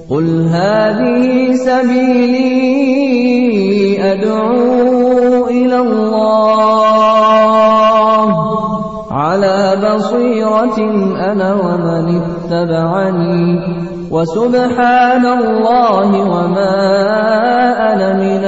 قل هذه سبيلي أدعو إلى الله على بصيرة أنا ومن اتبعني وسبحان الله وما أنا من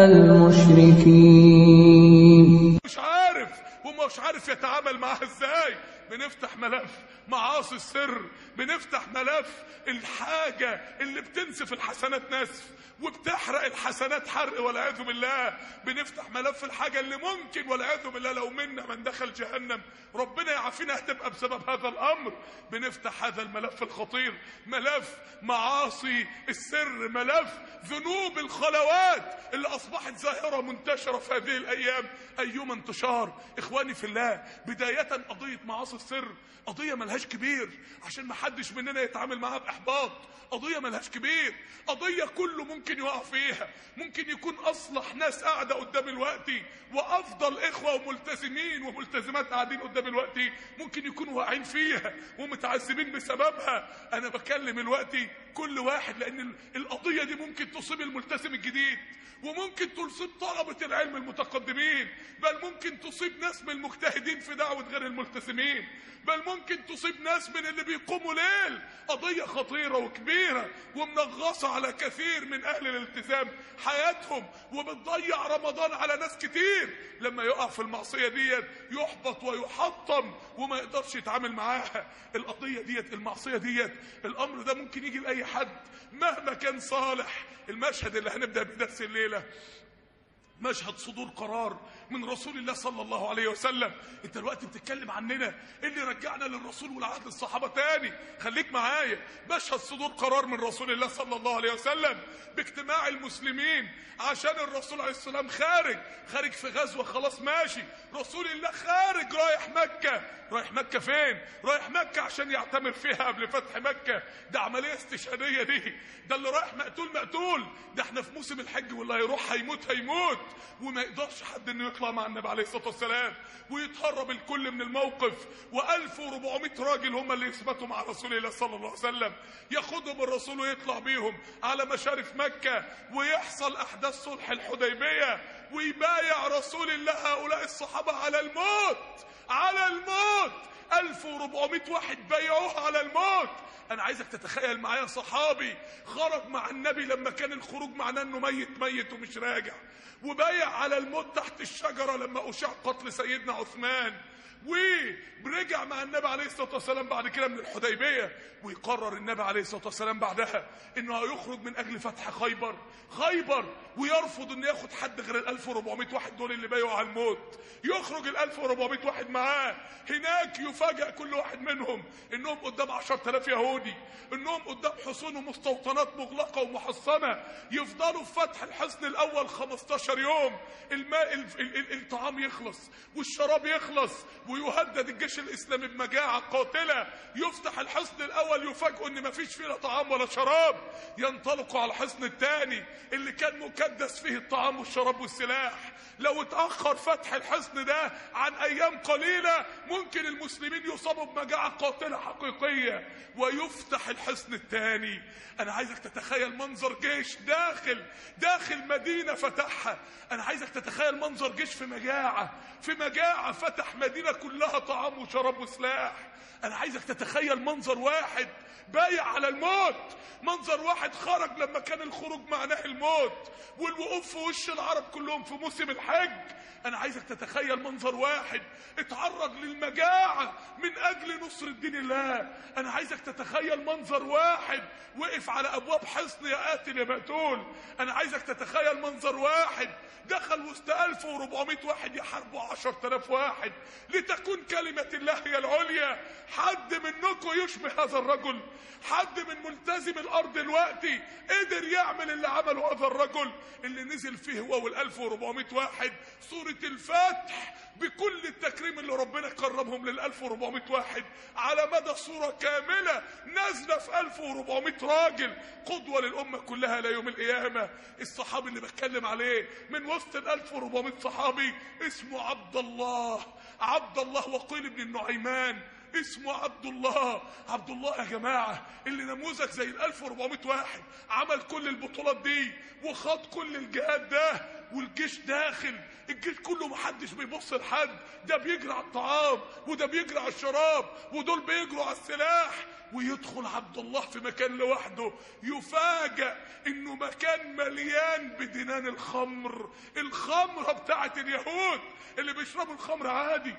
المشركين مش عارف ومش عارف يتعامل معاها ازاي بنفتح ملف معاصي السر بنفتح ملف الحاجة اللي بتنسف الحسنات نسف وبتحرق الحسنات حرق والعياذ بالله بنفتح ملف الحاجة اللي ممكن والعياذ بالله لو منا من دخل جهنم ربنا يعافينا هتبقى بسبب هذا الأمر بنفتح هذا الملف الخطير ملف معاصي السر ملف ذنوب الخلوات اللي أصبحت ظاهرة منتشرة في هذه الأيام أيما انتشار إخواني في الله بداية قضية معاصي السر قضية ملهاش كبير عشان ما حدش مننا يتعامل معاها بإحباط قضية ملهاش كبير قضية كله ممكن يقع فيها ممكن يكون أصلح ناس قاعدة قدام الوقت وأفضل إخوة وملتزمين وملتزمات قاعدين قدام الوقت ممكن يكونوا واقعين فيها ومتعذبين بسببها أنا بكلم الوقت كل واحد لأن القضية دي ممكن تصيب الملتزم الجديد وممكن تصيب طلبة العلم المتقدمين بل ممكن تصيب ناس من المجتهدين في دعوة غير الملتزمين بل ممكن تصيب ناس من اللي بيقوموا ليل قضية خطيرة وكبيرة ومنغصة على كثير من أهل الالتزام حياتهم وبتضيع رمضان على ناس كتير لما يقع في المعصية ديت يحبط ويحطم وما يقدرش يتعامل معاها القضية ديت المعصية ديت الأمر ده ممكن يجي لأي حد مهما كان صالح المشهد اللي هنبدأ بدرس الليلة مشهد صدور قرار من رسول الله صلى الله عليه وسلم انت الوقت بتتكلم عننا اللي رجعنا للرسول والعهد الصحابة تاني خليك معايا مشهد صدور قرار من رسول الله صلى الله عليه وسلم باجتماع المسلمين عشان الرسول عليه السلام خارج خارج في غزوة خلاص ماشي رسول الله خارج رايح مكة رايح مكة فين رايح مكة عشان يعتمر فيها قبل فتح مكة ده عملية استشهادية دي ده اللي رايح مقتول مقتول ده احنا في موسم الحج واللي هيروح هيموت هيموت وما يقدرش حد انه يطلع مع النبي عليه الصلاة والسلام ويتهرب الكل من الموقف و1400 راجل هم اللي يثبتوا مع رسول الله صلى الله عليه وسلم ياخدهم الرسول ويطلع بيهم على مشارف مكة ويحصل احداث صلح الحديبية ويبايع رسول الله هؤلاء الصحابة على الموت على الموت 1400 واحد بايعوه على الموت انا عايزك تتخيل معايا صحابي خرج مع النبي لما كان الخروج معناه انه ميت ميت ومش راجع وبايع على الموت تحت الشجرة لما اشاع قتل سيدنا عثمان ورجع مع النبي عليه الصلاة والسلام بعد كده من الحديبية ويقرر النبي عليه الصلاة والسلام بعدها انه هيخرج من اجل فتح خيبر خيبر ويرفض انه ياخد حد غير ال 1400 واحد دول اللي بايعوا على الموت يخرج ال 1400 واحد معاه هناك يفاجئ كل واحد منهم انهم قدام 10000 يهودي انهم قدام حصون ومستوطنات مغلقة ومحصنة يفضلوا في فتح الحصن الاول 15 يوم الماء ال ال ال الطعام يخلص والشراب يخلص ويهدد الجيش الاسلامي بمجاعة قاتلة يفتح الحصن الاول يفاجئوا ان مفيش فيه لا طعام ولا شراب ينطلقوا على الحصن الثاني اللي كان مكدس فيه الطعام والشراب والسلاح لو اتأخر فتح الحصن ده عن ايام قليلة ممكن المسلمين يصابوا بمجاعة قاتلة حقيقية ويفتح الحصن الثاني انا عايزك تتخيل منظر جيش داخل داخل مدينة فتحها انا عايزك تتخيل منظر جيش في مجاعة في مجاعة فتح مدينة كلها طعام وشراب وسلاح انا عايزك تتخيل منظر واحد بايع على الموت منظر واحد خرج لما كان الخروج معناه الموت والوقوف في وش العرب كلهم في موسم الحج انا عايزك تتخيل منظر واحد اتعرض للمجاعة من اجل نصر الدين الله انا عايزك تتخيل منظر واحد وقف على ابواب حصن يا قاتل يا مقتول انا عايزك تتخيل منظر واحد دخل وسط 1400 واحد يحاربوا 10000 واحد لتكون كلمة الله هي العليا حد منكم يشبه هذا الرجل حد من ملتزم الارض دلوقتي قدر يعمل اللي عمله هذا الرجل اللي نزل فيه هو وال 1400 واحد سورة الفتح بكل التكريم اللي ربنا كرمهم لل 1400 واحد على مدى صورة كاملة نازلة في 1400 راجل قدوة للأمة كلها ليوم القيامة الصحابي اللي بتكلم عليه من وسط ال 1400 صحابي اسمه عبد الله عبد الله وقيل بن النعيمان اسمه عبد الله عبد الله يا جماعة اللي نموذج زي ال 1400 واحد عمل كل البطولات دي وخاض كل الجهاد ده والجيش داخل الجيش كله محدش بيبص لحد ده بيجري على الطعام وده بيجري على الشراب ودول بيجروا على السلاح ويدخل عبد الله في مكان لوحده يفاجأ انه مكان مليان بدنان الخمر الخمرة بتاعت اليهود اللي بيشربوا الخمر عادي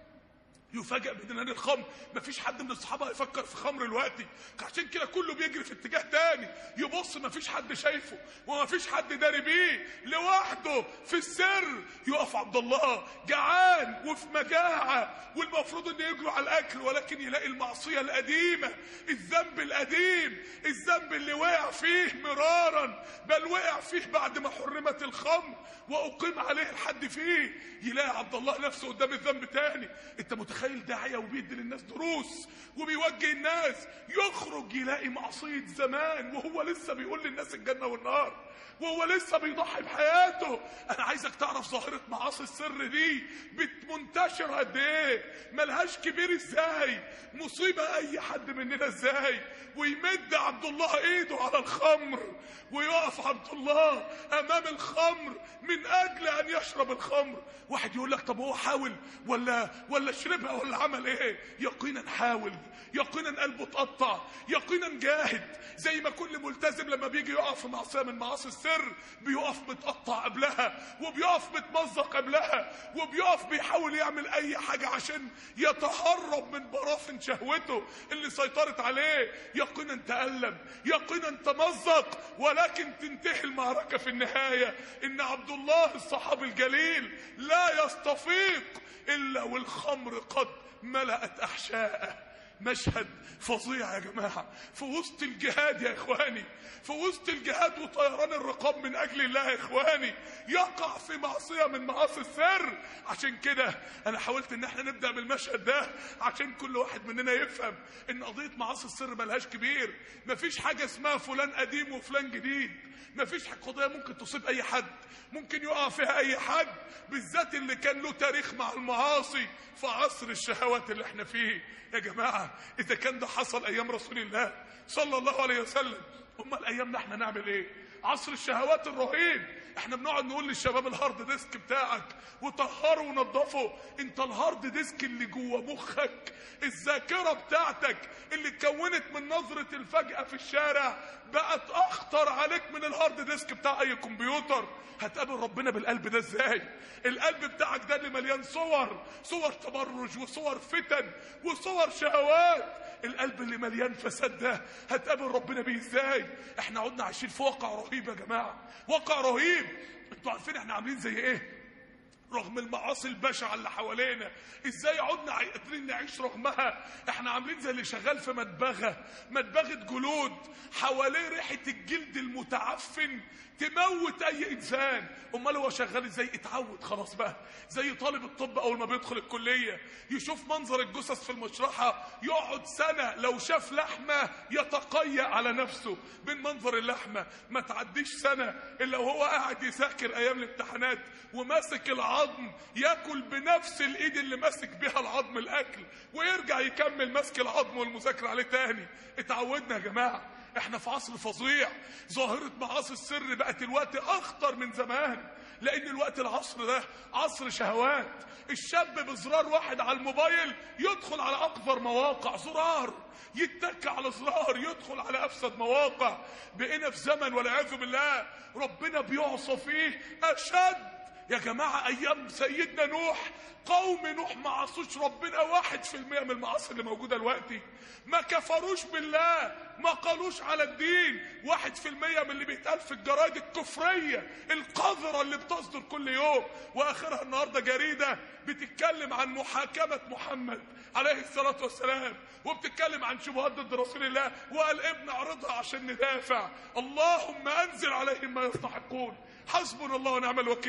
يفاجئ بدنان الخمر مفيش حد من الصحابه هيفكر في خمر دلوقتي عشان كده كله بيجري في اتجاه تاني يبص مفيش حد شايفه ومفيش حد داري بيه لوحده في السر يقف عبد الله جعان وفي مجاعه والمفروض انه يجروا على الاكل ولكن يلاقي المعصيه القديمه الذنب القديم الذنب اللي وقع فيه مرارا بل وقع فيه بعد ما حرمت الخمر واقيم عليه الحد فيه يلاقي عبد الله نفسه قدام الذنب تاني انت متخيل متخيل داعيه وبيدي للناس دروس وبيوجه الناس يخرج يلاقي معصيه زمان وهو لسه بيقول للناس الجنه والنار وهو لسه بيضحي بحياته انا عايزك تعرف ظاهره معاصي السر دي بتمنتشر قد ايه ملهاش كبير ازاي مصيبه اي حد مننا ازاي ويمد عبد الله ايده على الخمر ويقف عبد الله امام الخمر من اجل ان يشرب الخمر واحد يقول لك طب هو حاول ولا ولا شربها ولا عمل ايه يقينا حاول يقينا قلبه اتقطع يقينا جاهد زي ما كل ملتزم لما بيجي يقف في معصيه من معاصي السر بيقف متقطع قبلها وبيقف متمزق قبلها وبيقف بيحاول يعمل اي حاجه عشان يتهرب من براثن شهوته اللي سيطرت عليه يقينا تألم يقينا تمزق ولكن تنتهي المعركه في النهايه ان عبد الله الصحابي الجليل لا يستفيق الا والخمر قد ملأت احشاءه مشهد فظيع يا جماعة في وسط الجهاد يا إخواني في وسط الجهاد وطيران الرقاب من أجل الله يا إخواني يقع في معصية من معاصي السر عشان كده أنا حاولت إن احنا نبدأ بالمشهد ده عشان كل واحد مننا يفهم إن قضية معاصي السر ملهاش كبير مفيش حاجة اسمها فلان قديم وفلان جديد مفيش قضية ممكن تصيب أي حد ممكن يقع فيها أي حد بالذات اللي كان له تاريخ مع المعاصي في عصر الشهوات اللي احنا فيه يا جماعة إذا كان ده حصل أيام رسول الله صلى الله عليه وسلم أمال أيامنا احنا نعمل إيه عصر الشهوات الرهيب احنا بنقعد نقول للشباب الهارد ديسك بتاعك وطهره ونضفه انت الهارد ديسك اللي جوه مخك الذاكره بتاعتك اللي اتكونت من نظره الفجأة في الشارع بقت اخطر عليك من الهارد ديسك بتاع اي كمبيوتر هتقابل ربنا بالقلب ده ازاي القلب بتاعك ده اللي مليان صور صور تبرج وصور فتن وصور شهوات القلب اللي مليان فساد ده هتقابل ربنا بيه ازاي احنا قعدنا عايشين في واقع رهيب يا جماعه واقع رهيب انتوا عارفين احنا عاملين زي ايه رغم المعاصي البشعة اللي حوالينا ازاي عدنا قادرين نعيش رغمها احنا عاملين زي اللي شغال في مدبغة مدبغة جلود حواليه ريحة الجلد المتعفن تموت اي انسان امال هو شغال ازاي اتعود خلاص بقى زي طالب الطب اول ما بيدخل الكلية يشوف منظر الجثث في المشرحة يقعد سنة لو شاف لحمة يتقيأ على نفسه من منظر اللحمة ما تعديش سنة الا وهو قاعد يذاكر ايام الامتحانات وماسك العظم ياكل بنفس الايد اللي ماسك بيها العظم الاكل ويرجع يكمل ماسك العظم والمذاكره عليه تاني اتعودنا يا جماعه احنا في عصر فظيع ظاهرة معاصي السر بقت الوقت اخطر من زمان لان الوقت العصر ده عصر شهوات الشاب بزرار واحد على الموبايل يدخل على اكبر مواقع زرار يتك على زرار يدخل على افسد مواقع بقينا في زمن والعياذ بالله ربنا بيعصى فيه اشد يا جماعة أيام سيدنا نوح قوم نوح ما عصوش ربنا واحد في المية من المعاصي اللي موجودة دلوقتي ما كفروش بالله ما قالوش على الدين واحد في المية من اللي بيتقال في الجرايد الكفرية القذرة اللي بتصدر كل يوم وآخرها النهاردة جريدة بتتكلم عن محاكمة محمد عليه الصلاة والسلام وبتتكلم عن شبهات ضد رسول الله وقال ابن اعرضها عشان ندافع اللهم أنزل عليهم ما يستحقون حسبنا الله ونعم الوكيل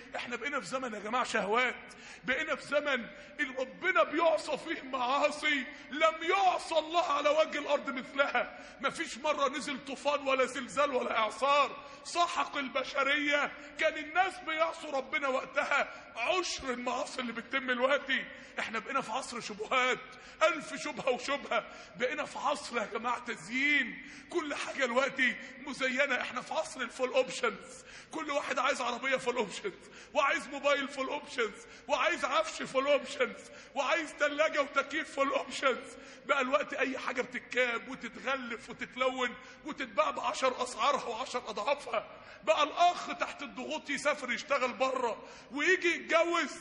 احنا بقينا في زمن يا جماعه شهوات بقينا في زمن اللي ربنا بيعصى فيه معاصي لم يعصى الله على وجه الارض مثلها مفيش مره نزل طوفان ولا زلزال ولا اعصار سحق البشريه كان الناس بيعصوا ربنا وقتها عشر المعاصي اللي بتتم دلوقتي احنا بقينا في عصر شبهات الف شبهه وشبهه بقينا في عصر يا جماعه تزيين كل حاجه دلوقتي مزينه احنا في عصر الفول اوبشنز كل واحد عايز عربيه فول اوبشنز وعايز موبايل فول اوبشنز وعايز عفش فول اوبشنز وعايز ثلاجه وتكييف فول اوبشنز بقى الوقت اي حاجه بتتكاب وتتغلف وتتلون وتتباع بعشر اسعارها وعشر اضعافها بقى الاخ تحت الضغوط يسافر يشتغل بره ويجي يتجوز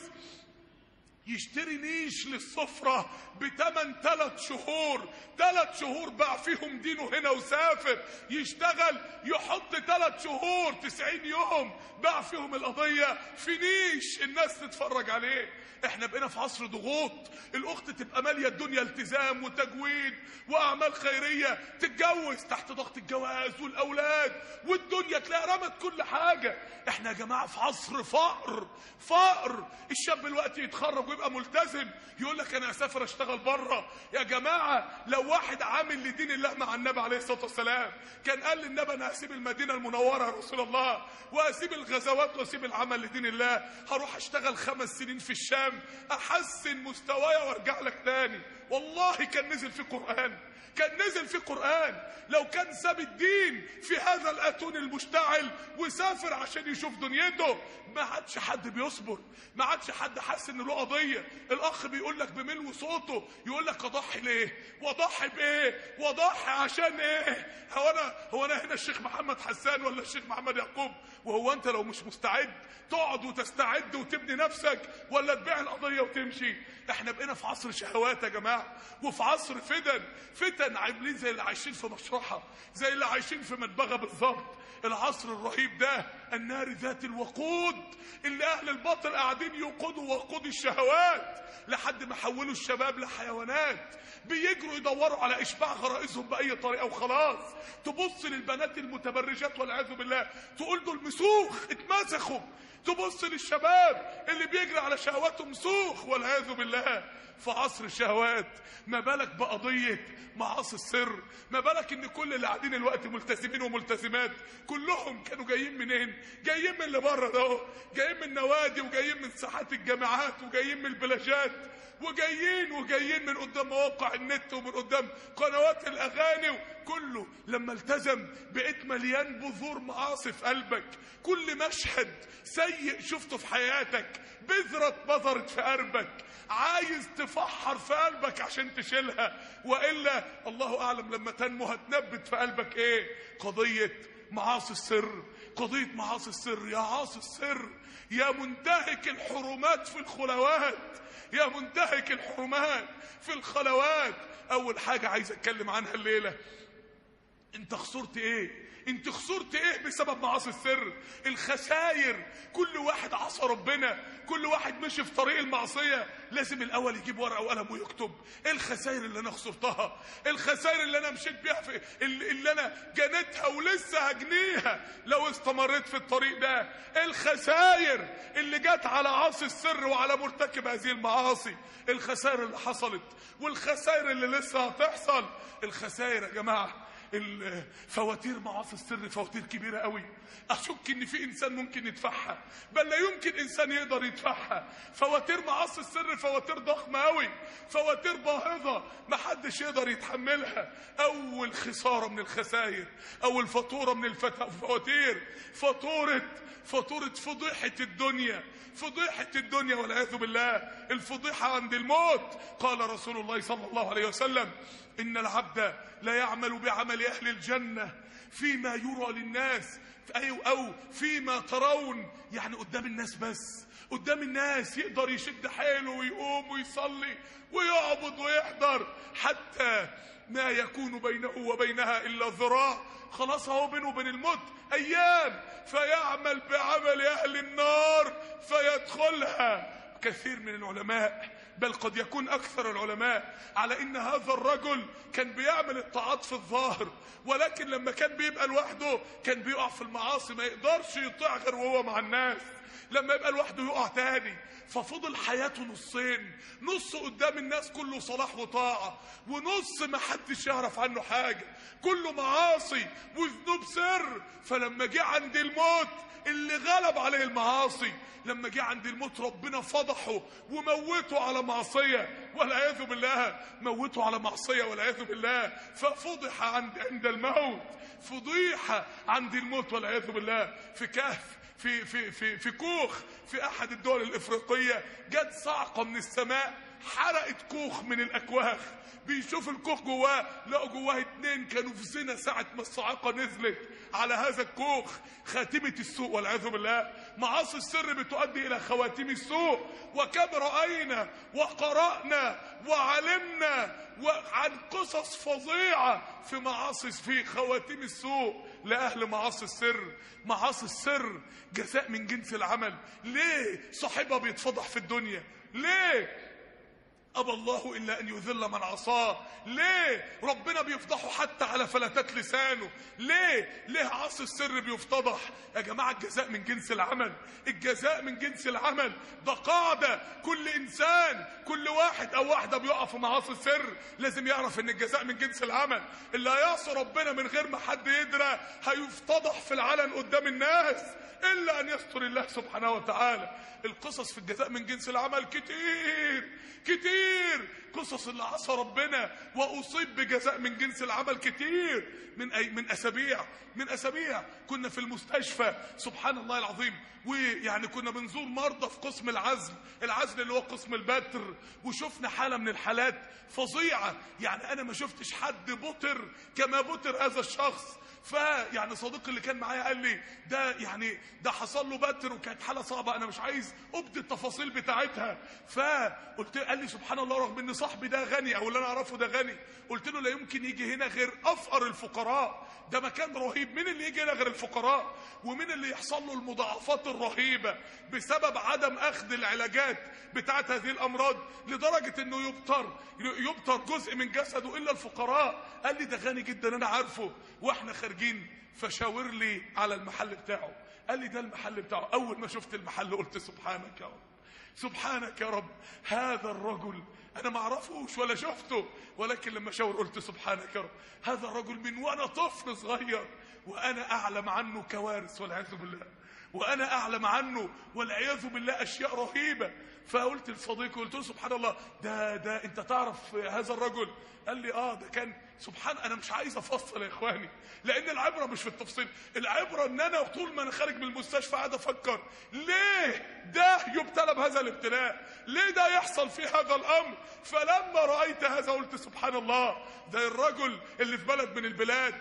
يشتري نيش للسفرة بتمن ثلاث شهور ثلاث شهور باع فيهم دينه هنا وسافر يشتغل يحط ثلاث شهور تسعين يوم باع فيهم القضية في نيش الناس تتفرج عليه احنا بقينا في عصر ضغوط الاخت تبقى مالية الدنيا التزام وتجويد واعمال خيرية تتجوز تحت ضغط الجواز والاولاد والدنيا تلاقي رمت كل حاجة احنا يا جماعة في عصر فقر فقر الشاب الوقت يتخرج ويبقى ملتزم يقول لك انا اسافر اشتغل بره يا جماعه لو واحد عامل لدين الله مع النبي عليه الصلاه والسلام كان قال للنبي انا هسيب المدينه المنوره يا رسول الله واسيب الغزوات واسيب العمل لدين الله هروح اشتغل خمس سنين في الشام احسن مستواي وارجع لك تاني والله كان نزل في قران كان نزل في قرآن لو كان ساب الدين في هذا الأتون المشتعل وسافر عشان يشوف دنيته ما عادش حد بيصبر ما عادش حد حاسس ان له قضية الأخ بيقول لك بملو صوته يقول لك أضحي ليه وأضحي بإيه وأضحي عشان إيه هو أنا هو أنا هنا الشيخ محمد حسان ولا الشيخ محمد يعقوب وهو أنت لو مش مستعد تقعد وتستعد وتبني نفسك ولا تبيع القضية وتمشي احنا بقينا في عصر شهوات يا جماعة وفي عصر فتن فتن عاملين زي اللي عايشين في مشرحة زي اللي عايشين في مدبغة بالظبط العصر الرهيب ده النار ذات الوقود اللي اهل الباطل قاعدين يوقدوا وقود الشهوات لحد ما حولوا الشباب لحيوانات بيجروا يدوروا على اشباع غرائزهم باي طريقه وخلاص تبص للبنات المتبرجات والعياذ بالله تقول دول مسوخ اتمسخوا تبص للشباب اللي بيجري على شهواتهم مسوخ والعياذ بالله في عصر الشهوات ما بالك بقضية معاصي السر ما بالك ان كل اللي قاعدين الوقت ملتزمين وملتزمات كلهم كانوا جايين منين جايين من اللي بره ده جايين من النوادي وجايين من ساحات الجامعات وجايين من البلاجات وجايين وجايين من قدام مواقع النت ومن قدام قنوات الاغاني كله لما التزم بقيت مليان بذور معاصي في قلبك كل مشهد سيء شفته في حياتك بذرة بذرت في قلبك عايز تفحر في قلبك عشان تشيلها والا الله اعلم لما تنمو هتنبت في قلبك ايه قضيه معاصي السر قضيه معاصي السر يا عاصي السر يا منتهك الحرمات في الخلوات يا منتهك الحرمات في الخلوات اول حاجه عايز اتكلم عنها الليله انت خسرت ايه انت خسرت ايه بسبب معاصي السر الخساير كل واحد عصى ربنا كل واحد مشي في طريق المعصية لازم الاول يجيب ورقة وقلم ويكتب ايه الخساير اللي انا خسرتها الخساير اللي انا مشيت بيها في اللي اللي انا جنيتها ولسه هجنيها لو استمريت في الطريق ده الخساير اللي جت على عاصي السر وعلى مرتكب هذه المعاصي الخسائر اللي حصلت والخسائر اللي لسه هتحصل الخسائر يا جماعه الفواتير معاصي السر فواتير كبيره قوي اشك ان في انسان ممكن يدفعها بل لا يمكن انسان يقدر يدفعها فواتير معاصي السر فواتير ضخمه قوي فواتير باهظه ما حدش يقدر يتحملها اول خساره من الخسائر اول فاتوره من الفواتير فاتوره فاتوره فضيحه الدنيا فضيحه الدنيا والعياذ بالله الفضيحه عند الموت قال رسول الله صلى الله عليه وسلم ان العبد لا يعمل بعمل اهل الجنه فيما يرى للناس أو, أو فيما ترون يعني قدام الناس بس قدام الناس يقدر يشد حيله ويقوم ويصلي ويعبد ويحضر حتى ما يكون بينه وبينها إلا ذراع خلاص هو بينه وبين الموت أيام فيعمل بعمل أهل النار فيدخلها كثير من العلماء بل قد يكون اكثر العلماء على ان هذا الرجل كان بيعمل الطاعات في الظاهر ولكن لما كان بيبقى لوحده كان بيقع في المعاصي ما يقدرش يطيع غير وهو مع الناس لما يبقى لوحده يقع تاني ففضل حياته نصين نص قدام الناس كله صلاح وطاعة ونص ما حدش يعرف عنه حاجة كله معاصي وذنوب سر فلما جه عند الموت اللي غلب عليه المعاصي لما جه عند الموت ربنا فضحه وموته على معصية والعياذ بالله موته على معصية والعياذ بالله ففضح عند عند الموت فضيحة عند الموت والعياذ بالله في كهف في في في في كوخ في احد الدول الافريقيه جت صعقه من السماء حرقت كوخ من الاكواخ بيشوف الكوخ جواه لقوا جواه اتنين كانوا في زنا ساعه ما الصاعقه نزلت على هذا الكوخ خاتمه السوء والعياذ بالله معاصي السر بتؤدي الى خواتيم السوء وكم راينا وقرانا وعلمنا وعن قصص فظيعه في معاصي في خواتيم السوء لاهل معاصي السر معاصي السر جزاء من جنس العمل ليه صاحبها بيتفضح في الدنيا ليه أبى الله إلا أن يذل من عصاه ليه ربنا بيفضحه حتى على فلتات لسانه ليه ليه عاصي السر بيفتضح يا جماعة الجزاء من جنس العمل الجزاء من جنس العمل ده قاعدة كل إنسان كل واحد أو واحدة بيقع في معاصي السر لازم يعرف إن الجزاء من جنس العمل اللي هيعصي ربنا من غير ما حد يدرى هيفتضح في العلن قدام الناس إلا أن يستر الله سبحانه وتعالى القصص في الجزاء من جنس العمل كتير كتير قصص اللي عصى ربنا واصيب بجزاء من جنس العمل كتير من أي من اسابيع من اسابيع كنا في المستشفى سبحان الله العظيم ويعني كنا بنزور مرضى في قسم العزل العزل اللي هو قسم البتر وشفنا حاله من الحالات فظيعه يعني انا ما شفتش حد بطر كما بطر هذا الشخص فيعني صديقي اللي كان معايا قال لي ده يعني ده حصل له بتر وكانت حاله صعبه انا مش عايز ابدي التفاصيل بتاعتها فقلت قال لي سبحان الله رغم ان صاحبي ده غني او اللي انا اعرفه ده غني قلت له لا يمكن يجي هنا غير افقر الفقراء ده مكان رهيب مين اللي يجي هنا غير الفقراء ومين اللي يحصل له المضاعفات الرهيبه بسبب عدم اخذ العلاجات بتاعت هذه الامراض لدرجه انه يبتر يبتر جزء من جسده الا الفقراء قال لي ده غني جدا انا عارفه واحنا خارجين فشاور لي على المحل بتاعه قال لي ده المحل بتاعه اول ما شفت المحل قلت سبحانك يا رب سبحانك يا رب هذا الرجل انا ما اعرفوش ولا شفته ولكن لما شاور قلت سبحانك يا رب هذا الرجل من وانا طفل صغير وانا اعلم عنه كوارث والعياذ بالله وانا اعلم عنه والعياذ بالله اشياء رهيبه فقلت لصديقي قلت له سبحان الله ده ده انت تعرف هذا الرجل قال لي اه ده كان سبحان انا مش عايز افصل يا اخواني لان العبره مش في التفصيل العبره ان انا طول ما انا خارج من المستشفى قاعد افكر ليه ده يبتلى بهذا الابتلاء ليه ده يحصل في هذا الامر فلما رايت هذا قلت سبحان الله ده الرجل اللي في بلد من البلاد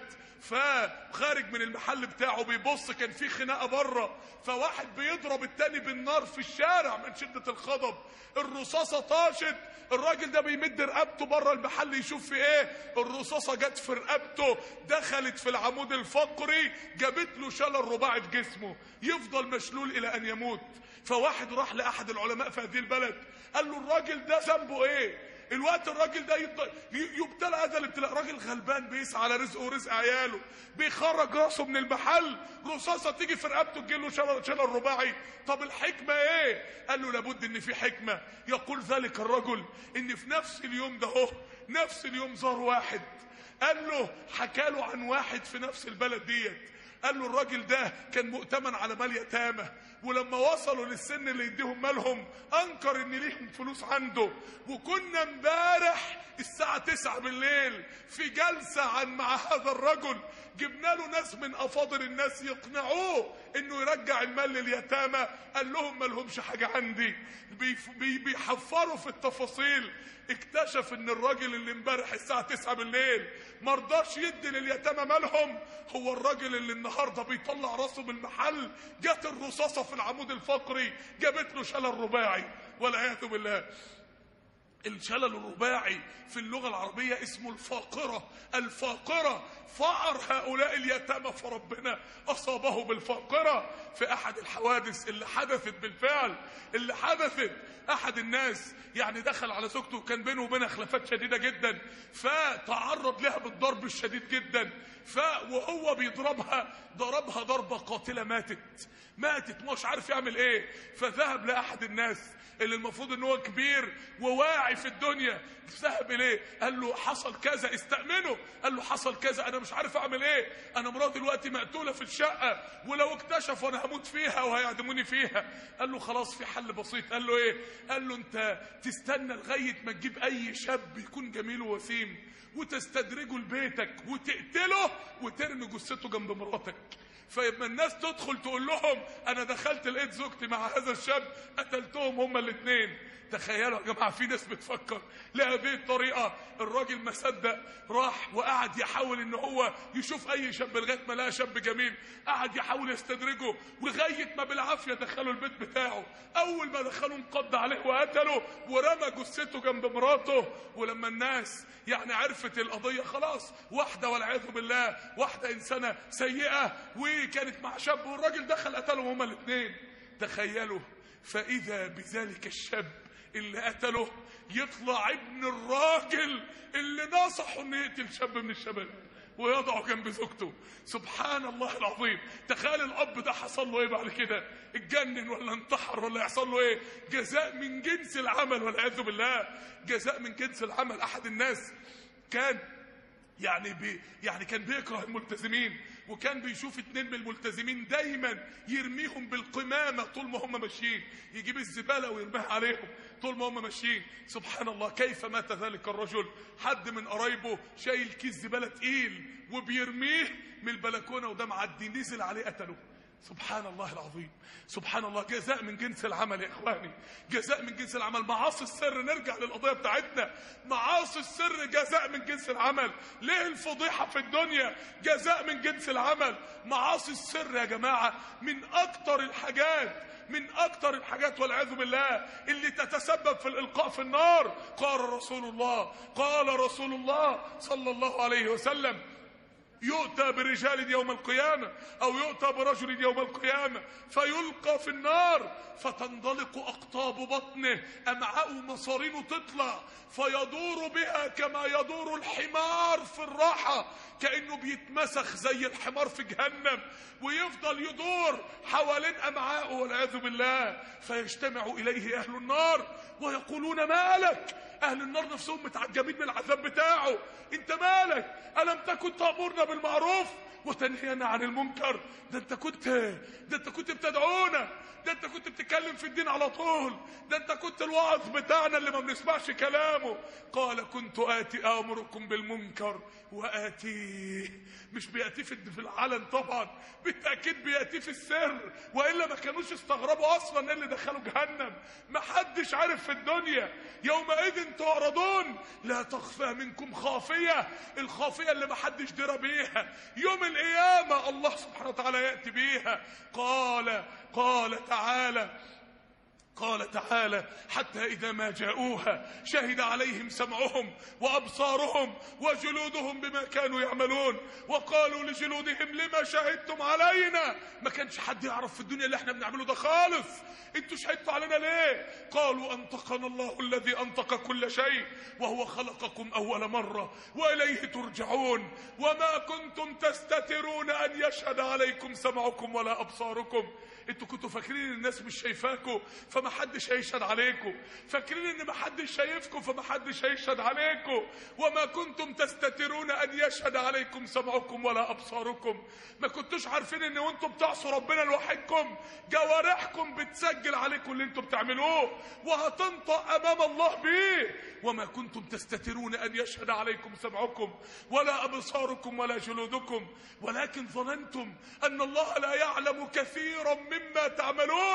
فخارج من المحل بتاعه بيبص كان في خناقه بره فواحد بيضرب التاني بالنار في الشارع من شده الغضب الرصاصه طاشت الراجل ده بيمد رقبته بره المحل يشوف في ايه الرصاصه جت في رقبته دخلت في العمود الفقري جابت له شلل رباعي في جسمه يفضل مشلول الى ان يموت فواحد راح لاحد العلماء في هذه البلد قال له الراجل ده ذنبه ايه الوقت الراجل ده يبتلى هذا الابتلاء راجل غلبان بيسعى على رزقه ورزق عياله بيخرج راسه من المحل رصاصه تيجي في رقبته تجيله شلل شلل رباعي طب الحكمه ايه قال له لابد ان في حكمه يقول ذلك الرجل ان في نفس اليوم ده اهو نفس اليوم زار واحد قال له حكى له عن واحد في نفس البلد ديت قال له الراجل ده كان مؤتمن على مال يتامى ولما وصلوا للسن اللي يديهم مالهم انكر ان ليهم فلوس عنده وكنا امبارح الساعة تسعة بالليل في جلسة عن مع هذا الرجل جبنا له ناس من افاضل الناس يقنعوه انه يرجع المال لليتامى قال لهم ما لهمش حاجة عندي بي بيحفروا في التفاصيل اكتشف ان الراجل اللي امبارح الساعة تسعة بالليل مرضاش يدي لليتامى مالهم هو الراجل اللي النهاردة بيطلع راسه من المحل جت الرصاصة في العمود الفقري جابت له شلل رباعي والعياذ بالله الشلل الرباعي في اللغة العربية اسمه الفاقرة الفاقرة فقر هؤلاء اليتامى فربنا أصابه بالفاقرة في أحد الحوادث اللي حدثت بالفعل اللي حدثت أحد الناس يعني دخل على زوجته كان بينه وبينها خلافات شديدة جدا فتعرض لها بالضرب الشديد جدا ف وهو بيضربها ضربها ضربة قاتلة ماتت ماتت مش عارف يعمل ايه فذهب لأحد الناس اللي المفروض ان هو كبير وواعي في الدنيا ذهب اليه قال له حصل كذا استأمنه قال له حصل كذا انا مش عارف اعمل ايه انا مراتي دلوقتي مقتولة في الشقة ولو اكتشفوا انا هموت فيها وهيعدموني فيها قال له خلاص في حل بسيط قال له ايه قال له انت تستنى لغاية ما تجيب اي شاب يكون جميل ووسيم وتستدرجه لبيتك وتقتله وترمي جثته جنب مراتك فيبقى الناس تدخل تقول لهم انا دخلت لقيت زوجتي مع هذا الشاب قتلتهم هما الاثنين تخيلوا يا جماعه في ناس بتفكر لهذه الطريقه الراجل ما صدق راح وقعد يحاول ان هو يشوف اي شاب لغايه ما لقى شاب جميل قعد يحاول يستدرجه ولغايه ما بالعافيه دخله البيت بتاعه اول ما دخله انقض عليه وقتله ورمى جثته جنب مراته ولما الناس يعني عرفت القضيه خلاص واحده والعياذ بالله واحده انسانه سيئه وكانت مع شاب والراجل دخل قتلهم هما الاثنين تخيلوا فاذا بذلك الشاب اللي قتله يطلع ابن الراجل اللي نصحه انه يقتل شاب من الشباب ويضعه جنب زوجته سبحان الله العظيم تخيل الاب ده حصل له ايه بعد كده اتجنن ولا انتحر ولا يحصل له ايه جزاء من جنس العمل والعياذ بالله جزاء من جنس العمل احد الناس كان يعني بي يعني كان بيكره الملتزمين وكان بيشوف اتنين من الملتزمين دايما يرميهم بالقمامة طول ما هم ماشيين يجيب الزبالة ويرميها عليهم طول ما هم ماشيين سبحان الله كيف مات ذلك الرجل حد من قرايبه شايل كيس زبالة تقيل وبيرميه من البلكونة وده معدي نزل عليه قتله سبحان الله العظيم سبحان الله جزاء من جنس العمل يا اخواني جزاء من جنس العمل معاصي السر نرجع للقضيه بتاعتنا معاصي السر جزاء من جنس العمل ليه الفضيحه في الدنيا جزاء من جنس العمل معاصي السر يا جماعه من اكتر الحاجات من اكتر الحاجات والعياذ بالله اللي تتسبب في الالقاء في النار قال رسول الله قال رسول الله صلى الله عليه وسلم يؤتى برجال يوم القيامة أو يؤتى برجل يوم القيامة فيلقى في النار فتنضلق أقطاب بطنه أمعاء مصارينه تطلع فيدور بها كما يدور الحمار في الراحة كأنه بيتمسخ زي الحمار في جهنم ويفضل يدور حوالين أمعاءه والعياذ بالله فيجتمع إليه أهل النار ويقولون مالك أهل النار نفسهم متعجبين من العذاب بتاعه أنت مالك ألم تكن تأمرنا بالمعروف وتنهينا عن المنكر ده انت كنت ده انت كنت بتدعونا ده انت كنت بتتكلم في الدين على طول ده انت كنت الوعظ بتاعنا اللي ما بنسمعش كلامه قال كنت آتي آمركم بالمنكر وآتيه مش بيأتيه في في العلن طبعا بالتأكيد بيأتيه في السر وإلا ما كانوش استغربوا أصلا ايه اللي دخلوا جهنم ما حدش عارف في الدنيا يومئذ تعرضون لا تخفى منكم خافية الخافية اللي ما حدش درى بيها يوم القيامة الله سبحانه وتعالى يأتي بيها قال قال تعالى قال تعالى حتى إذا ما جاءوها شهد عليهم سمعهم وأبصارهم وجلودهم بما كانوا يعملون وقالوا لجلودهم لما شهدتم علينا ما كانش حد يعرف في الدنيا اللي احنا بنعمله ده خالص انتوا شهدتوا علينا ليه قالوا أنطقنا الله الذي أنطق كل شيء وهو خلقكم أول مرة وإليه ترجعون وما كنتم تستترون أن يشهد عليكم سمعكم ولا أبصاركم انتوا كنتوا فاكرين ان الناس مش شايفاكم فما حدش هيشهد عليكم فاكرين ان ما حدش شايفكم فما حدش هيشهد عليكم وما كنتم تستترون ان يشهد عليكم سمعكم ولا ابصاركم ما كنتوش عارفين ان وانتم بتعصوا ربنا لوحدكم جوارحكم بتسجل عليكم اللي انتم بتعملوه وهتنطق امام الله بيه وما كنتم تستترون ان يشهد عليكم سمعكم ولا ابصاركم ولا جلودكم ولكن ظننتم ان الله لا يعلم كثيرا مما تعملون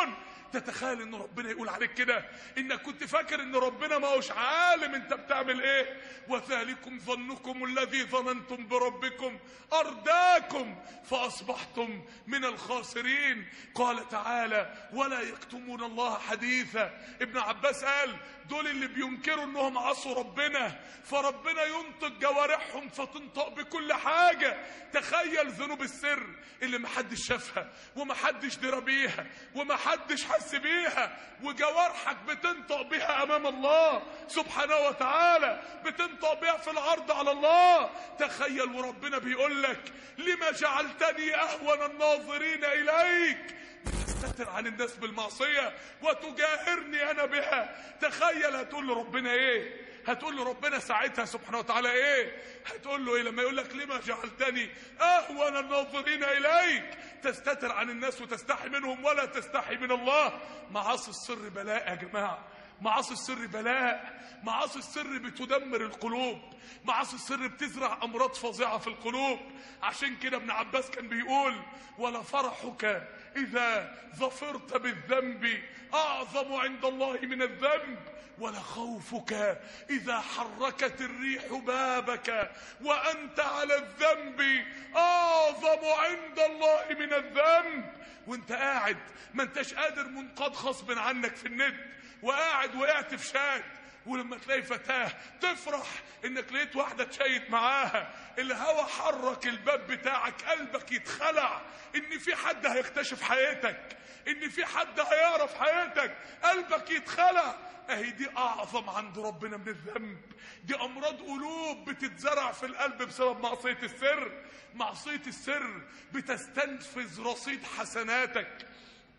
تتخيل ان ربنا يقول عليك كده انك كنت فاكر ان ربنا ما هوش عالم انت بتعمل ايه وذلكم ظنكم الذي ظننتم بربكم ارداكم فاصبحتم من الخاسرين قال تعالى ولا يكتمون الله حديثا ابن عباس قال دول اللي بينكروا انهم عصوا ربنا فربنا ينطق جوارحهم فتنطق بكل حاجة تخيل ذنوب السر اللي محدش شافها ومحدش درى بيها ومحدش حس بيها وجوارحك بتنطق بيها امام الله سبحانه وتعالى بتنطق بيها في العرض على الله تخيل وربنا بيقول لك لما جعلتني اهون الناظرين اليك بتستتر عن الناس بالمعصية وتجاهرني أنا بها تخيل هتقول لربنا إيه هتقول له ربنا ساعتها سبحانه وتعالى ايه هتقول له ايه لما يقول لك لما جعلتني اهون الناظرين اليك تستتر عن الناس وتستحي منهم ولا تستحي من الله معاصي السر بلاء يا جماعه معاصي السر بلاء معاصي السر بتدمر القلوب معاصي السر بتزرع امراض فظيعه في القلوب عشان كده ابن عباس كان بيقول ولا فرحك اذا ظفرت بالذنب اعظم عند الله من الذنب ولا خوفك اذا حركت الريح بابك وانت على الذنب اعظم عند الله من الذنب وانت قاعد ما انتش قادر منقاد غصب عنك في الند وقاعد وقعت في شاد ولما تلاقي فتاة تفرح انك لقيت واحدة تشيت معاها الهوا حرك الباب بتاعك قلبك يتخلع ان في حد هيكتشف حياتك ان في حد هيعرف حياتك قلبك يتخلع اهي دي اعظم عند ربنا من الذنب دي امراض قلوب بتتزرع في القلب بسبب معصية السر معصية السر بتستنفذ رصيد حسناتك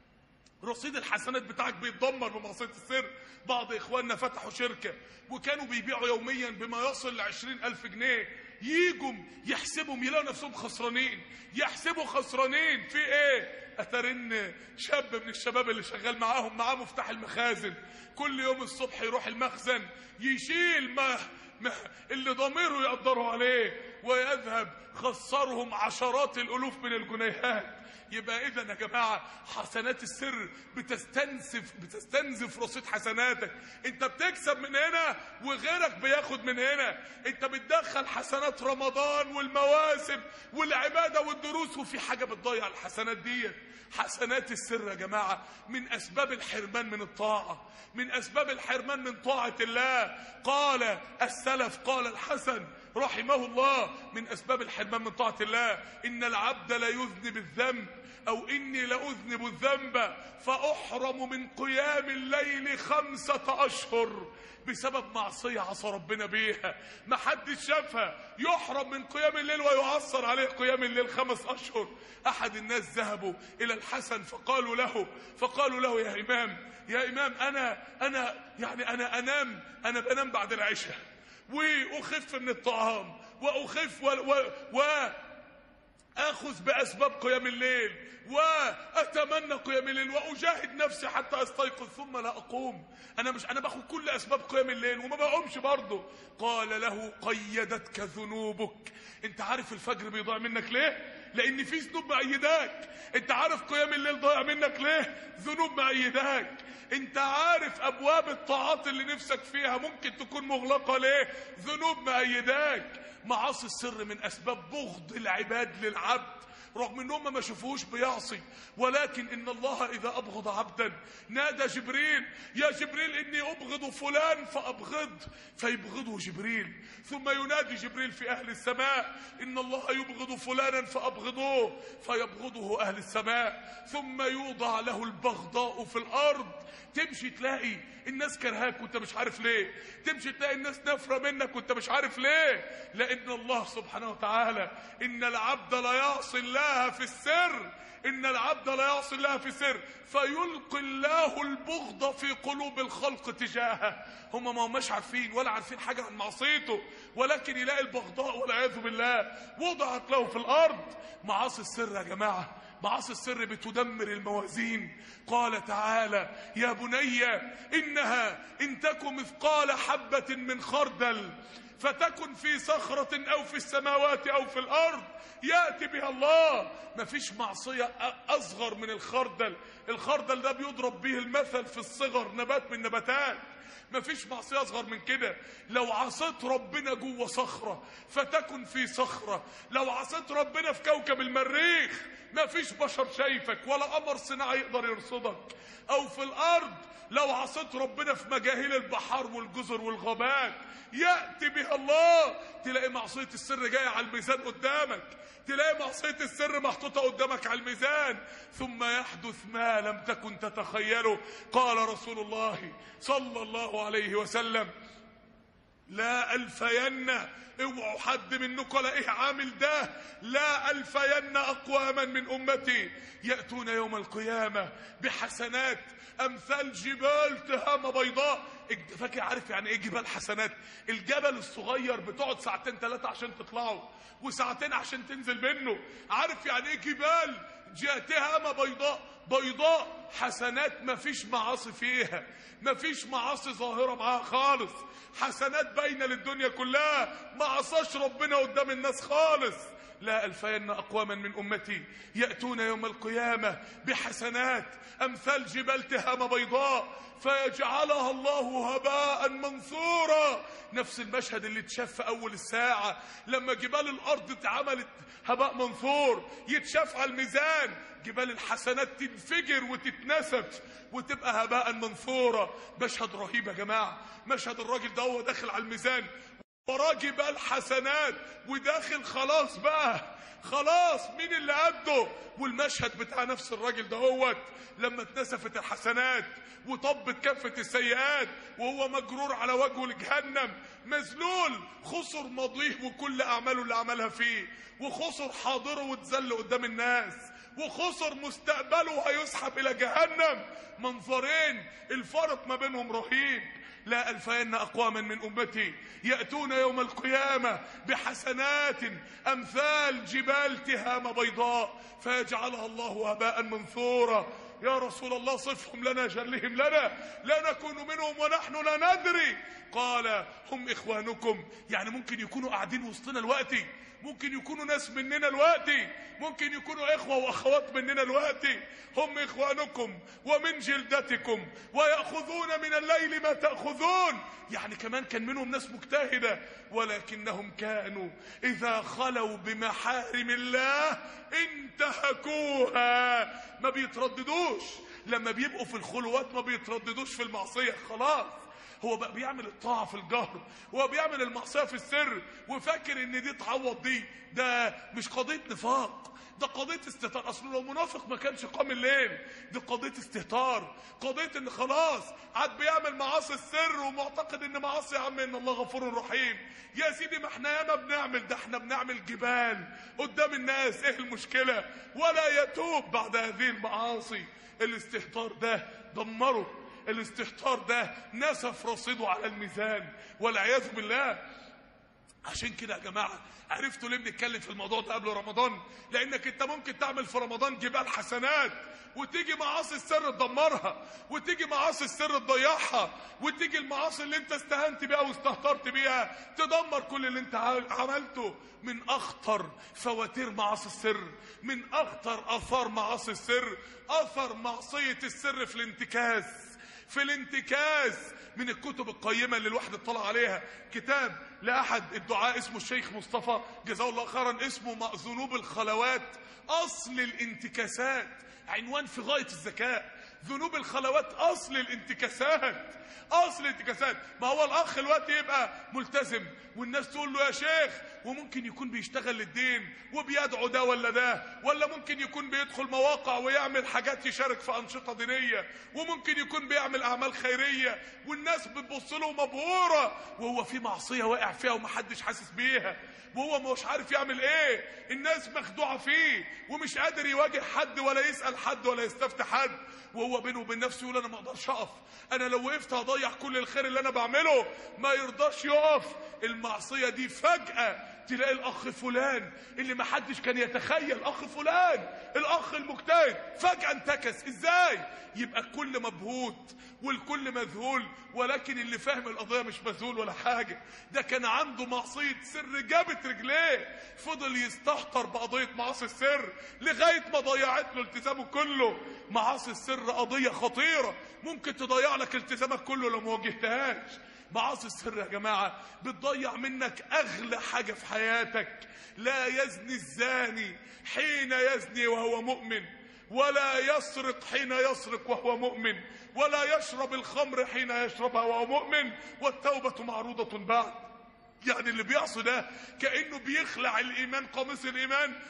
رصيد الحسنات بتاعك بيتدمر بمعصية السر بعض اخواننا فتحوا شركة وكانوا بيبيعوا يوميا بما يصل لعشرين الف جنيه يجوا يحسبوا يلاقوا نفسهم خسرانين يحسبوا خسرانين في ايه اترن شاب من الشباب اللي شغال معاهم معاه مفتاح المخازن كل يوم الصبح يروح المخزن يشيل ما, ما اللي ضميره يقدروا عليه ويذهب خسرهم عشرات الالوف من الجنيهات يبقى اذا يا جماعه حسنات السر بتستنزف بتستنزف رصيد حسناتك انت بتكسب من هنا وغيرك بياخد من هنا انت بتدخل حسنات رمضان والمواسم والعباده والدروس وفي حاجه بتضيع الحسنات ديت حسنات السر يا جماعه من اسباب الحرمان من الطاعه من اسباب الحرمان من طاعه الله قال السلف قال الحسن رحمه الله من أسباب الحرمان من طاعة الله إن العبد لا يذنب الذنب أو إني لأذنب الذنب فأحرم من قيام الليل خمسة أشهر بسبب معصية عصى ربنا بيها ما حدش شافها يحرم من قيام الليل ويعصر عليه قيام الليل خمس أشهر أحد الناس ذهبوا إلى الحسن فقالوا له فقالوا له يا إمام يا إمام أنا أنا يعني أنا أنام أنا بنام بعد العشاء واخف من الطعام واخف و, و, و اخذ باسباب قيام الليل واتمنى قيام الليل واجاهد نفسي حتى استيقظ ثم لا اقوم انا مش انا باخد كل اسباب قيام الليل وما بقومش برضه قال له قيدتك ذنوبك انت عارف الفجر بيضيع منك ليه لان في ذنوب مأيداك انت عارف قيام الليل ضايع منك ليه ذنوب مأيداك انت عارف ابواب الطاعات اللي نفسك فيها ممكن تكون مغلقه ليه ذنوب مأيداك معاصي السر من اسباب بغض العباد للعبد رغم انهم ما شافوهوش بيعصي ولكن ان الله اذا ابغض عبدا نادى جبريل يا جبريل اني ابغض فلان فابغض فيبغضه جبريل ثم ينادي جبريل في اهل السماء ان الله يبغض فلانا فابغضوه فيبغضه اهل السماء ثم يوضع له البغضاء في الارض تمشي تلاقي الناس كرهاك وانت مش عارف ليه تمشي تلاقي الناس نافره منك وانت مش عارف ليه لان الله سبحانه وتعالى ان العبد لا يعصي الله في السر ان العبد لا يعصي الله في السر فيلقي الله البغض في قلوب الخلق تجاهه هم ما هماش عارفين ولا عارفين حاجه عن معصيته ولكن يلاقي البغضاء والعياذ بالله وضعت له في الارض معاصي السر يا جماعه معاصي السر بتدمر الموازين قال تعالى يا بني إنها إن تك مثقال حبة من خردل فتكن في صخرة أو في السماوات أو في الأرض يأتي بها الله مفيش معصية أ- أصغر من الخردل الخردل ده بيضرب به المثل في الصغر نبات من نباتات مفيش معصية أصغر من كده لو عصيت ربنا جوه صخرة فتكن في صخرة لو عصيت ربنا في كوكب المريخ مفيش بشر شايفك ولا قمر صناعي يقدر يرصدك أو في الأرض لو عصيت ربنا في مجاهيل البحار والجزر والغابات يأتي بها الله تلاقي معصية السر جاية على الميزان قدامك تلاقي معصية السر محطوطة قدامك على الميزان ثم يحدث ما لم تكن تتخيله قال رسول الله صلى الله عليه وسلم لا ألفين اوعوا حد منكم الاقيه عامل ده لا ألفين أقواما من أمتي يأتون يوم القيامة بحسنات أمثال جبال تهامة بيضاء الج- فاكر عارف يعني ايه جبال حسنات الجبل الصغير بتقعد ساعتين ثلاثة عشان تطلعه وساعتين عشان تنزل منه عارف يعني ايه جبال جاء تهامة بيضاء بيضاء حسنات مفيش معاصي فيها مفيش معاصي ظاهرة معاها خالص حسنات باينة للدنيا كلها ما عصاش ربنا قدام الناس خالص لا ألفين أقواما من أمتي يأتون يوم القيامة بحسنات أمثال جبال تهامة بيضاء فيجعلها الله هباء منثورا نفس المشهد اللي اتشاف في أول الساعة لما جبال الأرض اتعملت هباء منثور يتشاف على الميزان جبال الحسنات تنفجر وتتنسف وتبقى هباء منثورا مشهد رهيب يا جماعة مشهد الراجل ده هو داخل على الميزان وراه جبال حسنات وداخل خلاص بقى خلاص مين اللي قده والمشهد بتاع نفس الراجل دهوت لما اتنسفت الحسنات وطبت كفة السيئات وهو مجرور على وجهه لجهنم مذلول خسر ماضيه وكل اعماله اللي عملها فيه وخسر حاضره واتذل قدام الناس وخسر مستقبله هيسحب الى جهنم منظرين الفرق ما بينهم رهيب لا ألفين أقواما من أمتي يأتون يوم القيامة بحسنات أمثال جبال تهام بيضاء فيجعلها الله هباء منثورا يا رسول الله صفهم لنا جلهم لنا لا نكون منهم ونحن لا ندري قال هم إخوانكم يعني ممكن يكونوا قاعدين وسطنا الوقت ممكن يكونوا ناس مننا الوقت ممكن يكونوا إخوة وأخوات مننا الوقت هم إخوانكم ومن جلدتكم ويأخذون من الليل ما تأخذون يعني كمان كان منهم ناس مجتهدة ولكنهم كانوا إذا خلوا بمحارم الله انتهكوها ما بيترددوش لما بيبقوا في الخلوات ما بيترددوش في المعصية خلاص هو بقى بيعمل الطاعة في الجهر هو بيعمل المعصية في السر وفاكر ان دي تعوض دي ده مش قضية نفاق ده قضية استهتار اصل لو منافق ما كانش قام الليل دي قضية استهتار قضية ان خلاص عاد بيعمل معاصي السر ومعتقد ان معاصي يا عم ان الله غفور رحيم يا سيدي ما احنا ياما بنعمل ده احنا بنعمل جبال قدام الناس ايه المشكلة ولا يتوب بعد هذه المعاصي الاستهتار ده دمره الاستهتار ده نسف رصيده على الميزان والعياذ بالله عشان كده يا جماعة عرفتوا ليه بنتكلم في الموضوع ده قبل رمضان لانك انت ممكن تعمل في رمضان جبال حسنات وتيجي معاصي السر تدمرها وتيجي معاصي السر تضيعها وتيجي المعاصي اللي انت استهنت بيها واستهترت بيها تدمر كل اللي انت عملته من اخطر فواتير معاصي السر من اخطر اثار معاصي السر اثر معصية السر في الانتكاس في الانتكاس من الكتب القيمة اللي الواحد اطلع عليها كتاب لأحد الدعاء اسمه الشيخ مصطفى جزاه الله خيرا اسمه ذنوب الخلوات أصل الانتكاسات عنوان في غاية الذكاء ذنوب الخلوات أصل الانتكاسات أصل الانتكاسات ما هو الأخ الوقت يبقى ملتزم والناس تقول له يا شيخ وممكن يكون بيشتغل للدين وبيدعو ده ولا ده ولا ممكن يكون بيدخل مواقع ويعمل حاجات يشارك في أنشطة دينية وممكن يكون بيعمل أعمال خيرية والناس بتبص له مبهورة وهو في معصية واقع فيها ومحدش حاسس بيها وهو مش عارف يعمل ايه الناس مخدوعة فيه ومش قادر يواجه حد ولا يسأل حد ولا يستفتح حد وهو بينه وبين نفسه يقول انا ما اقدرش اقف انا لو وقفت هضيع كل الخير اللي انا بعمله ما يرضاش يقف المعصية دي فجأة تلاقي الاخ فلان اللي ما حدش كان يتخيل اخ فلان الاخ المجتهد فجأة انتكس ازاي يبقى الكل مبهوت والكل مذهول ولكن اللي فاهم القضية مش مذهول ولا حاجة ده كان عنده معصية سر جابت رجليه فضل يستهتر بقضية معاصي السر لغاية ما ضيعت له التزامه كله معاصي السر قضية خطيرة ممكن تضيع لك التزامك كله لو ما واجهتهاش معاصي السر يا جماعة بتضيع منك أغلى حاجة في حياتك لا يزني الزاني حين يزني وهو مؤمن ولا يسرق حين يسرق وهو مؤمن ولا يشرب الخمر حين يشربها وهو مؤمن والتوبة معروضة بعد يعني اللي بيعصي ده كأنه بيخلع الإيمان قميص الإيمان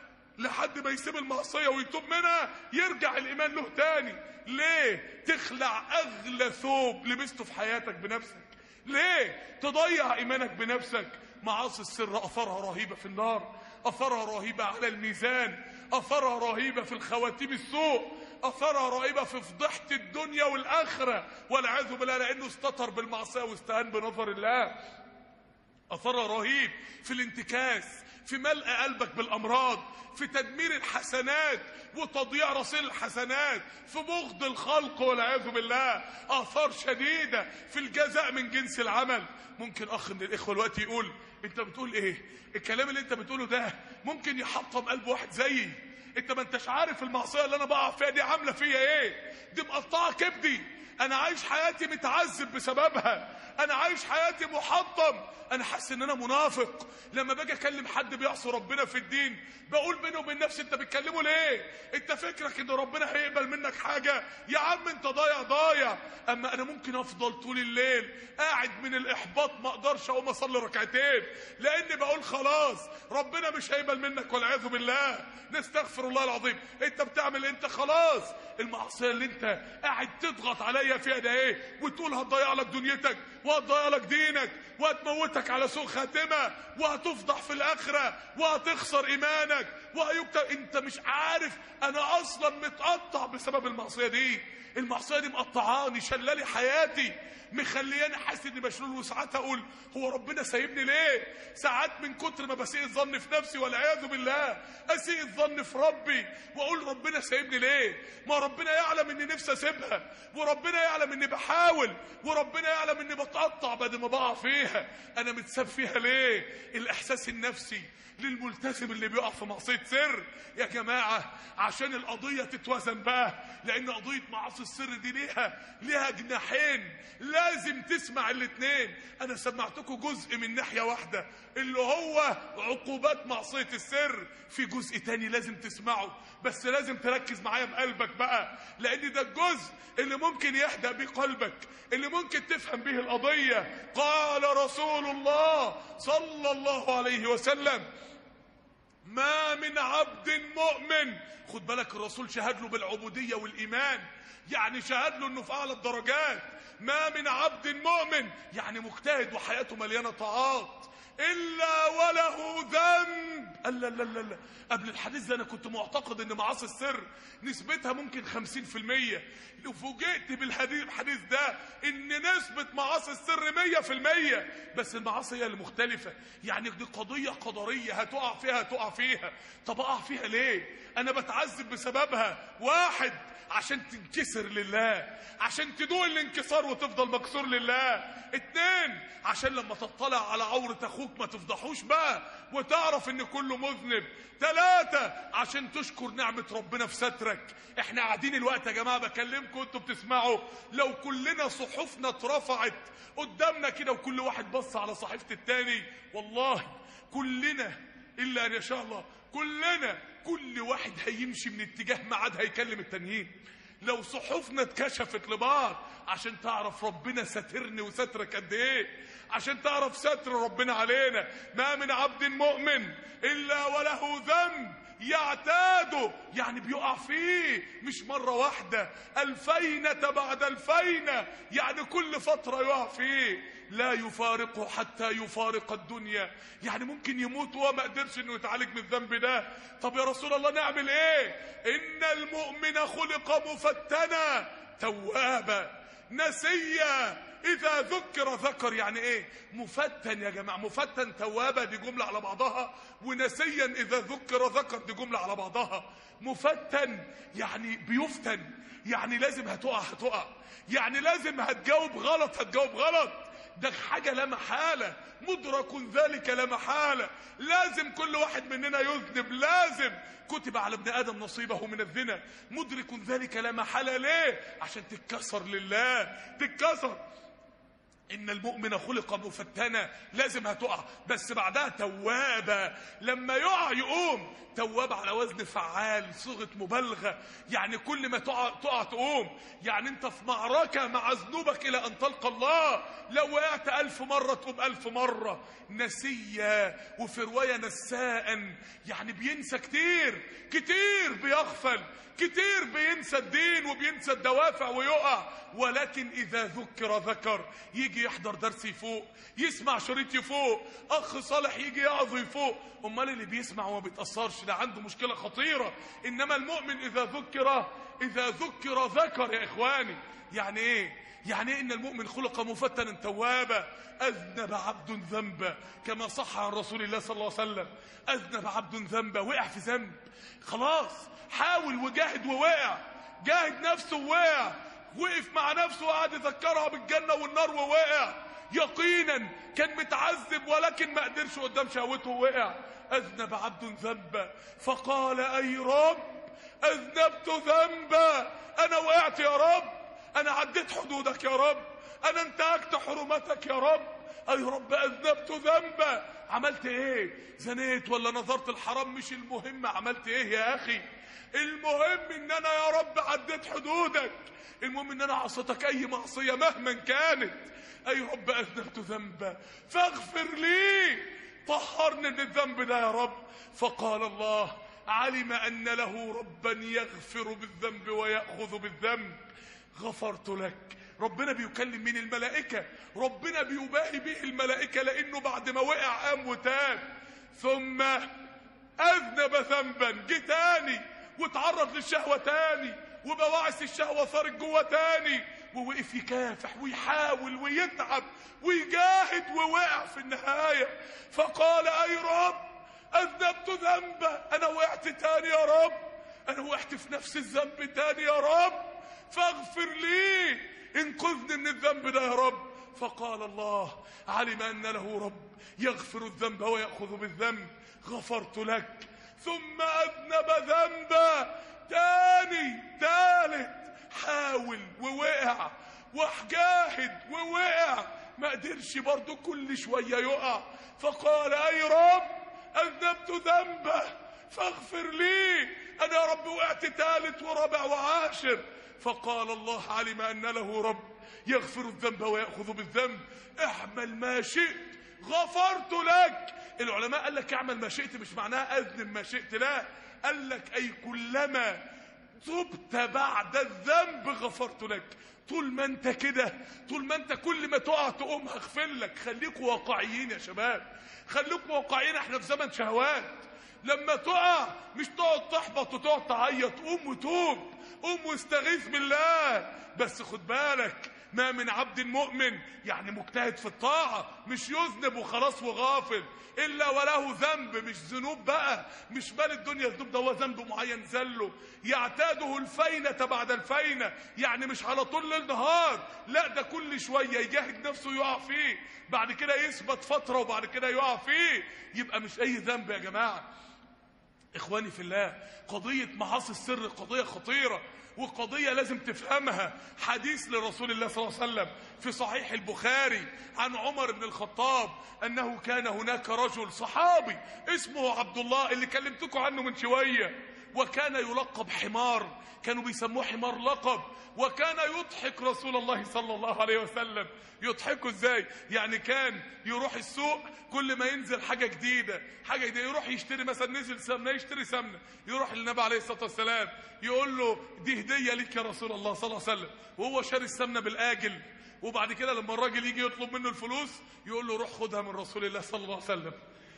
لحد ما يسيب المعصية ويتوب منها يرجع الإيمان له تاني ليه تخلع أغلى ثوب لبسته في حياتك بنفسك ليه تضيع إيمانك بنفسك معاصي السر أثرها رهيبة في النار أثرها رهيبة على الميزان أثرها رهيبة في الخواتيم السوء أثرها رهيبة في فضيحة الدنيا والآخرة والعياذ بالله لأنه استتر بالمعصية واستهان بنظر الله أثرها رهيب في الانتكاس في ملء قلبك بالأمراض في تدمير الحسنات وتضييع رصيد الحسنات في بغض الخلق والعياذ بالله آثار شديدة في الجزاء من جنس العمل ممكن أخ من الإخوة الوقت يقول أنت بتقول إيه الكلام اللي أنت بتقوله ده ممكن يحطم قلب واحد زيي أنت ما أنتش عارف المعصية اللي أنا بقع فيها دي عاملة فيا إيه دي مقطعة كبدي انا عايش حياتي متعذب بسببها انا عايش حياتي محطم انا حاسس ان انا منافق لما باجي اكلم حد بيعصي ربنا في الدين بقول بيني وبين نفسي انت بتكلمه ليه انت فكرك ان ربنا هيقبل منك حاجه يا عم انت ضايع ضايع اما انا ممكن افضل طول الليل قاعد من الاحباط ما اقدرش اقوم اصلي ركعتين لاني بقول خلاص ربنا مش هيقبل منك والعياذ بالله نستغفر الله العظيم انت بتعمل انت خلاص المعصيه اللي انت قاعد تضغط عليا فيها ده ايه وتقول هتضيع لك دنيتك وهتضيع لك دينك وهتموتك على سوء خاتمه وهتفضح في الاخره وهتخسر ايمانك وهيكتب انت مش عارف انا اصلا متقطع بسبب المعصيه دي المعصيه دي مقطعاني شلالي حياتي مخلياني حاسس اني مشلول وساعات اقول هو ربنا سايبني ليه ساعات من كتر ما بسيء الظن في نفسي والعياذ بالله اسيء الظن في ربي واقول ربنا سايبني ليه ما ربنا يعلم اني نفسي اسيبها وربنا يعلم اني بحاول وربنا يعلم اني بتقطع بعد ما بقع فيها انا متساب فيها ليه الاحساس النفسي للملتزم اللي بيقع في معصيه سر يا جماعه عشان القضيه تتوازن بقى لان قضيه معاصي السر دي ليها ليها جناحين لازم تسمع الاثنين انا سمعتكم جزء من ناحيه واحده اللي هو عقوبات معصيه السر في جزء تاني لازم تسمعه بس لازم تركز معايا بقلبك بقى لان ده الجزء اللي ممكن يهدأ بيه قلبك اللي ممكن تفهم به القضيه قال رسول الله صلى الله عليه وسلم ما من عبد مؤمن خد بالك الرسول شهد له بالعبودية والإيمان يعني شهد له انه في اعلى الدرجات ما من عبد مؤمن يعني مجتهد وحياته مليانة طاعات الا وله ذنب لا لا لا لا قبل الحديث ده انا كنت معتقد ان معاصي السر نسبتها ممكن 50% لو فوجئت بالحديث الحديث ده ان نسبة معاصي السر 100% بس المعاصي هي المختلفة يعني دي قضية قدرية هتقع فيها هتقع فيها طب اقع فيها ليه انا بتعذب بسببها واحد عشان تنكسر لله عشان تدوق الانكسار وتفضل مكسور لله اتنين عشان لما تطلع على عورة اخوك ما تفضحوش بقى وتعرف ان كله مذنب تلاتة عشان تشكر نعمة ربنا في سترك احنا قاعدين الوقت يا جماعة بكلمكم انتوا بتسمعوا لو كلنا صحفنا اترفعت قدامنا كده وكل واحد بص على صحيفة التاني والله كلنا الا ان يشاء الله كلنا كل واحد هيمشي من اتجاه ما عاد هيكلم التانيين لو صحفنا اتكشفت لبعض عشان تعرف ربنا ساترني وسترك قد ايه عشان تعرف ستر ربنا علينا ما من عبد مؤمن الا وله ذنب يعتاده يعني بيقع فيه مش مرة واحدة الفينة بعد الفينة يعني كل فترة يقع فيه لا يفارقه حتى يفارق الدنيا يعني ممكن يموت وهو ما قدرش انه يتعالج من الذنب ده طب يا رسول الله نعمل ايه ان المؤمن خلق مفتنا توابا نسيا اذا ذكر ذكر يعني ايه مفتن يا جماعه مفتن توابه دي جمله على بعضها ونسيا اذا ذكر ذكر دي جمله على بعضها مفتن يعني بيفتن يعني لازم هتقع هتقع يعني لازم هتجاوب غلط هتجاوب غلط ده حاجة لا محالة مدرك ذلك لا محالة لازم كل واحد مننا يذنب لازم كتب على ابن آدم نصيبه من الزنا مدرك ذلك لا محالة ليه عشان تتكسر لله تتكسر ان المؤمن خلق مفتنا لازم هتقع بس بعدها توابة لما يقع يقوم تواب على وزن فعال صيغه مبالغه يعني كل ما تقع تقع تقوم يعني انت في معركه مع ذنوبك الى ان تلقى الله لو وقعت الف مره تقوم الف مره نسيا وفي روايه نساء يعني بينسى كتير كتير بيغفل كتير بينسى الدين وبينسى الدوافع ويقع ولكن اذا ذكر ذكر يجي يحضر درس يفوق يسمع شريط يفوق اخ صالح يجي يعظ يفوق امال اللي بيسمع وما بيتاثرش ده عنده مشكله خطيره انما المؤمن اذا ذكر اذا ذكر ذكر يا اخواني يعني ايه يعني ايه ان المؤمن خلق مفتنا توابا اذنب عبد ذنبا كما صح عن رسول الله صلى الله عليه وسلم اذنب عبد ذنبا وقع في ذنب خلاص حاول وجاهد ووقع جاهد نفسه ووقع وقف مع نفسه وقعد يذكرها بالجنه والنار ووقع يقينا كان متعذب ولكن ما قدرش قدام شهوته ووقع اذنب عبد ذنبا فقال اي رب اذنبت ذنبا انا وقعت يا رب انا عديت حدودك يا رب انا انتهكت حرمتك يا رب اي رب اذنبت ذنبا عملت ايه زنيت ولا نظرت الحرام مش المهم عملت ايه يا اخي المهم ان انا يا رب عديت حدودك المهم ان انا عصيتك اي معصيه مهما كانت اي رب اذنبت ذنبا فاغفر لي طهرني من الذنب ده يا رب فقال الله علم ان له ربا يغفر بالذنب وياخذ بالذنب غفرت لك ربنا بيكلم مين الملائكة ربنا بيباهي به الملائكة لأنه بعد ما وقع قام وتاب ثم أذنب ذنبا جه تاني واتعرض للشهوة تاني وبواعث الشهوة صارت جوه تاني ووقف يكافح ويحاول ويتعب ويجاهد ووقع في النهاية فقال أي رب أذنبت ذنبا أنا وقعت تاني يا رب أنا وقعت في نفس الذنب تاني يا رب فاغفر لي انقذني من الذنب ده يا رب فقال الله علم ان له رب يغفر الذنب وياخذ بالذنب غفرت لك ثم اذنب ذنبا تاني تالت حاول ووقع وجاهد ووقع ما قدرش برضه كل شويه يقع فقال اي رب اذنبت ذنبه فاغفر لي انا يا رب وقعت تالت ورابع وعاشر فقال الله علم ان له رب يغفر الذنب وياخذ بالذنب اعمل ما شئت غفرت لك العلماء قال لك اعمل ما شئت مش معناها اذنب ما شئت لا قال لك اي كلما تبت بعد الذنب غفرت لك طول ما انت كده طول ما انت كل ما تقع تقوم هغفر لك خليكوا واقعيين يا شباب خليكوا واقعيين احنا في زمن شهوات لما تقع مش تقعد تحبط وتقعد تعيط قوم وتوب قوم واستغيث بالله بس خد بالك ما من عبد مؤمن يعني مجتهد في الطاعة مش يذنب وخلاص وغافل إلا وله ذنب مش ذنوب بقى مش مال الدنيا الذنوب ده هو ذنب معين زله يعتاده الفينة بعد الفينة يعني مش على طول ليل نهار لا ده كل شوية يجاهد نفسه يقع فيه بعد كده يثبت فترة وبعد كده يقع فيه يبقى مش أي ذنب يا جماعة اخواني في الله قضية معاصي السر قضية خطيرة وقضية لازم تفهمها حديث لرسول الله صلى الله عليه وسلم في صحيح البخاري عن عمر بن الخطاب انه كان هناك رجل صحابي اسمه عبد الله اللي كلمتكم عنه من شوية وكان يلقب حمار كانوا بيسموه حمار لقب وكان يضحك رسول الله صلى الله عليه وسلم يضحكوا ازاي يعني كان يروح السوق كل ما ينزل حاجة جديدة حاجة جديدة يروح يشتري مثلا نزل سمنة يشتري سمنة يروح للنبي عليه الصلاة والسلام يقول له دي هدية ليك يا رسول الله صلى الله عليه وسلم وهو شاري السمنة بالآجل وبعد كده لما الراجل يجي يطلب منه الفلوس يقول له روح خدها من رسول الله صلى الله عليه وسلم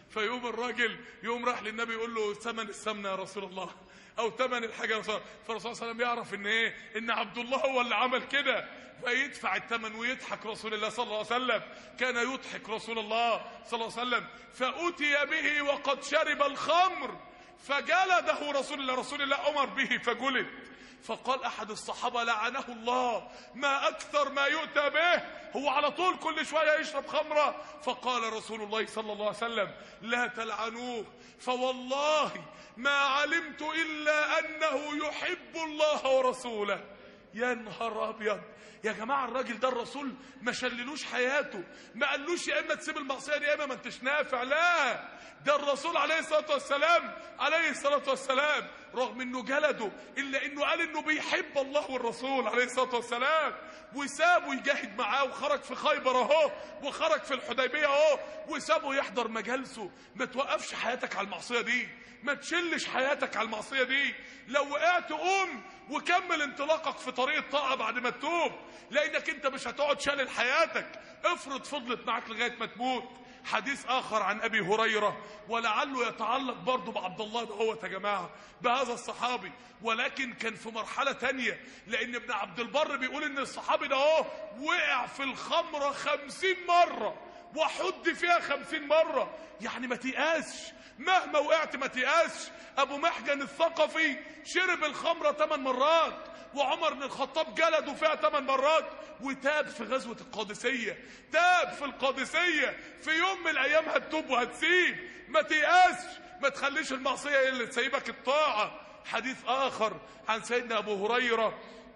فيقوم الراجل يقوم راح للنبي يقول له ثمن السمنه يا رسول الله او ثمن الحاجه يا رسول الله فالرسول صلى الله عليه وسلم يعرف ان ايه ان عبد الله هو اللي عمل كده فيدفع الثمن ويضحك رسول الله صلى الله عليه وسلم كان يضحك رسول الله صلى الله عليه وسلم فأتي به وقد شرب الخمر فجلده رسول الله رسول الله أمر به فجلد فقال أحد الصحابة لعنه الله ما أكثر ما يؤتى به هو على طول كل شوية يشرب خمرة فقال رسول الله صلى الله عليه وسلم لا تلعنوه فوالله ما علمت إلا أنه يحب الله ورسوله يا نهار ابيض يا جماعه الراجل ده الرسول ما شللوش حياته ما قالوش يا اما تسيب المعصيه دي يا اما ما انتش نافع لا ده الرسول عليه الصلاه والسلام عليه الصلاه والسلام رغم انه جلده الا انه قال انه بيحب الله والرسول عليه الصلاه والسلام وسابه يجاهد معاه وخرج في خيبر اهو وخرج في الحديبيه اهو وسابه يحضر مجالسه ما توقفش حياتك على المعصيه دي ما تشلش حياتك على المعصيه دي لو وقعت قوم وكمل انطلاقك في طريق الطاعه بعد ما تتوب لانك انت مش هتقعد شالل حياتك افرض فضلت معاك لغايه ما تموت حديث اخر عن ابي هريره ولعله يتعلق برضه بعبد الله ده هو يا جماعه بهذا الصحابي ولكن كان في مرحله تانية لان ابن عبد البر بيقول ان الصحابي ده اهو وقع في الخمره خمسين مره وحد فيها خمسين مرة يعني ما تيأسش مهما وقعت ما تيأسش أبو محجن الثقفي شرب الخمرة ثمان مرات وعمر بن الخطاب جلده فيها ثمان مرات وتاب في غزوة القادسية تاب في القادسية في يوم من الأيام هتتوب وهتسيب ما تيأسش ما تخليش المعصية هي اللي تسيبك الطاعة حديث آخر عن سيدنا أبو هريرة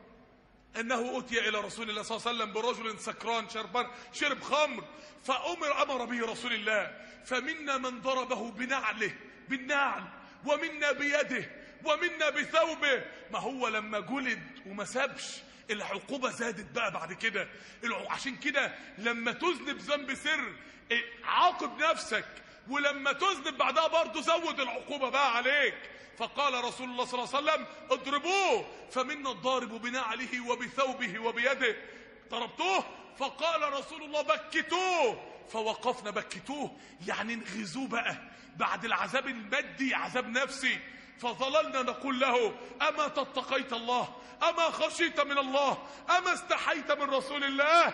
انه اتي الى رسول الله صلى الله عليه وسلم برجل سكران شربان شرب خمر فامر امر به رسول الله فمنا من ضربه بنعله بالنعل ومنا بيده ومنا بثوبه ما هو لما جلد وما سابش العقوبة زادت بقى بعد كده الع- عشان كده لما تذنب ذنب سر إيه، عاقب نفسك ولما تذنب بعدها برضه زود العقوبة بقى عليك فقال رسول الله صلى الله عليه وسلم اضربوه فمنا الضارب بنعله وبثوبه وبيده ضربتوه فقال رسول الله بكتوه فوقفنا بكتوه يعني انغزوه بقى بعد العذاب المادي عذاب نفسي فظللنا نقول له أما تتقيت الله أما خشيت من الله أما استحيت من رسول الله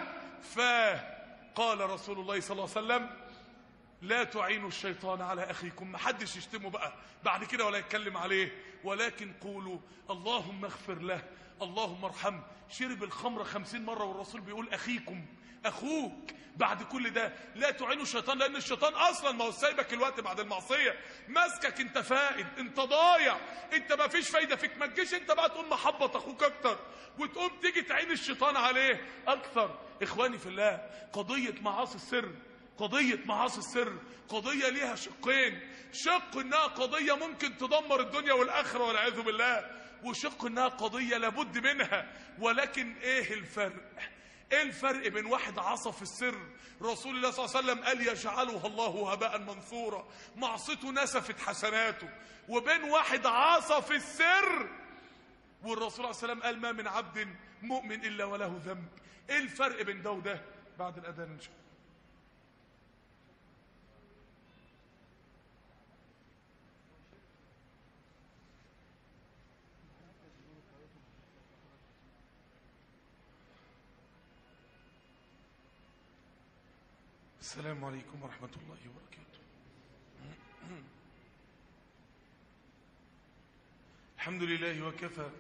فقال رسول الله صلى الله عليه وسلم لا تعينوا الشيطان على أخيكم ما حدش يشتمه بقى بعد كده ولا يتكلم عليه ولكن قولوا اللهم اغفر له اللهم ارحمه شرب الخمر خمسين مرة والرسول بيقول أخيكم أخوك بعد كل ده لا تعينوا الشيطان لأن الشيطان أصلا ما هو سايبك الوقت بعد المعصية ماسكك أنت فائد أنت ضايع أنت ما فيش فايدة فيك ما تجيش أنت بقى تقوم محبط أخوك أكتر وتقوم تيجي تعين الشيطان عليه أكثر إخواني في الله قضية معاصي السر قضية معاصي السر قضية ليها شقين شق انها قضية ممكن تدمر الدنيا والاخرة والعياذ بالله وشق انها قضية لابد منها ولكن ايه الفرق ايه الفرق بين واحد عصى في السر رسول الله صلى الله عليه وسلم قال يجعلها الله هباء منثورا معصيته نسفت حسناته وبين واحد عصى في السر والرسول صلى الله عليه وسلم قال ما من عبد مؤمن الا وله ذنب ايه الفرق بين ده وده بعد الاذان ان شاء الله السلام عليكم ورحمة الله وبركاته الحمد لله وكفى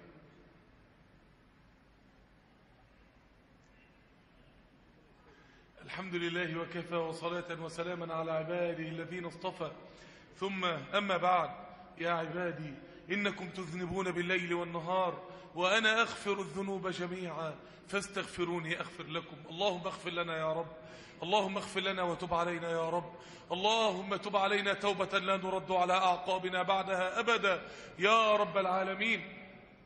الحمد لله وكفى وصلاة وسلاما على عباده الذين اصطفى ثم أما بعد يا عبادي إنكم تذنبون بالليل والنهار وأنا أغفر الذنوب جميعا فاستغفروني أغفر لكم اللهم اغفر لنا يا رب اللهم اغفر لنا وتب علينا يا رب اللهم تب علينا توبة لا نرد على أعقابنا بعدها أبدا يا رب العالمين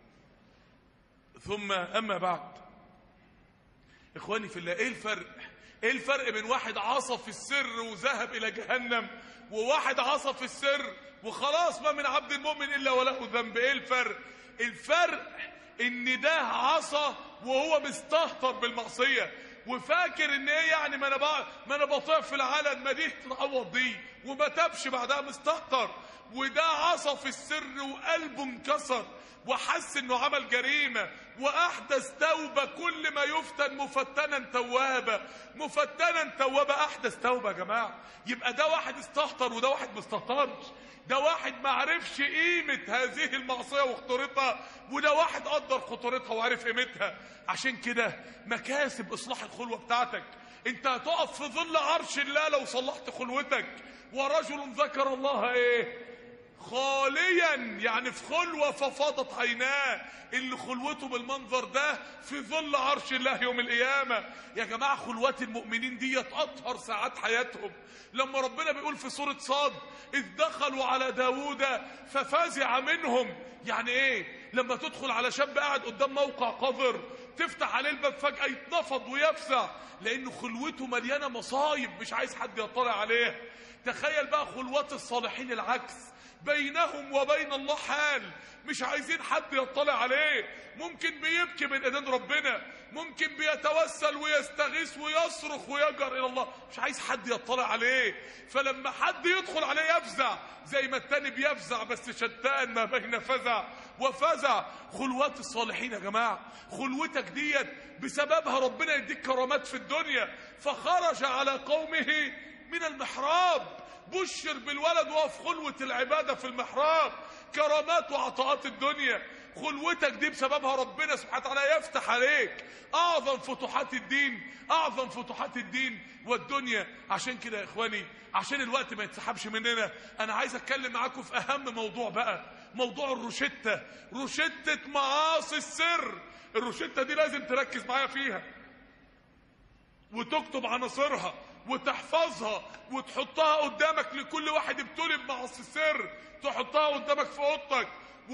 ثم أما بعد إخواني في الله إيه الفرق ايه الفرق بين واحد عصى في السر وذهب الى جهنم وواحد عصى في السر وخلاص ما من عبد المؤمن الا وله ذنب ايه الفرق الفرق ان ده عصى وهو مستهتر بالمعصيه وفاكر ان ايه يعني ما انا بقى ما انا بطيع في العلن ما دي تتعوض دي وما تابش بعدها مستهتر وده عصى في السر وقلبه انكسر وحس انه عمل جريمه واحدث توبه كل ما يفتن مفتنا توابا مفتنا توابا احدث توبه يا جماعه يبقى ده واحد استهتر وده واحد مستهترش ده واحد ما عرفش قيمه هذه المعصيه وخطورتها وده واحد قدر خطورتها وعرف قيمتها عشان كده مكاسب اصلاح الخلوه بتاعتك انت هتقف في ظل عرش الله لو صلحت خلوتك ورجل ذكر الله ايه خاليا يعني في خلوة ففاضت عيناه اللي خلوته بالمنظر ده في ظل عرش الله يوم القيامة يا جماعة خلوات المؤمنين دي أطهر ساعات حياتهم لما ربنا بيقول في سورة صاد إذ دخلوا على داوود ففزع منهم يعني إيه لما تدخل على شاب قاعد قدام موقع قذر تفتح عليه الباب فجأة يتنفض ويفزع لأنه خلوته مليانة مصايب مش عايز حد يطلع عليه تخيل بقى خلوات الصالحين العكس بينهم وبين الله حال مش عايزين حد يطلع عليه ممكن بيبكي من ايدين ربنا ممكن بيتوسل ويستغيث ويصرخ ويجر الى الله مش عايز حد يطلع عليه فلما حد يدخل عليه يفزع زي ما التاني بيفزع بس شتان ما بين فزع وفزع خلوات الصالحين يا جماعه خلوتك ديت بسببها ربنا يديك كرامات في الدنيا فخرج على قومه من المحراب بشر بالولد وهو في خلوة العبادة في المحراب كرامات وعطاءات الدنيا خلوتك دي بسببها ربنا سبحانه وتعالى يفتح عليك أعظم فتوحات الدين أعظم فتوحات الدين والدنيا عشان كده يا إخواني عشان الوقت ما يتسحبش مننا أنا عايز أتكلم معاكم في أهم موضوع بقى موضوع الروشتة روشتة معاصي السر الروشتة دي لازم تركز معايا فيها وتكتب عناصرها وتحفظها وتحطها قدامك لكل واحد ابتلي بمعاصي السر تحطها قدامك في اوضتك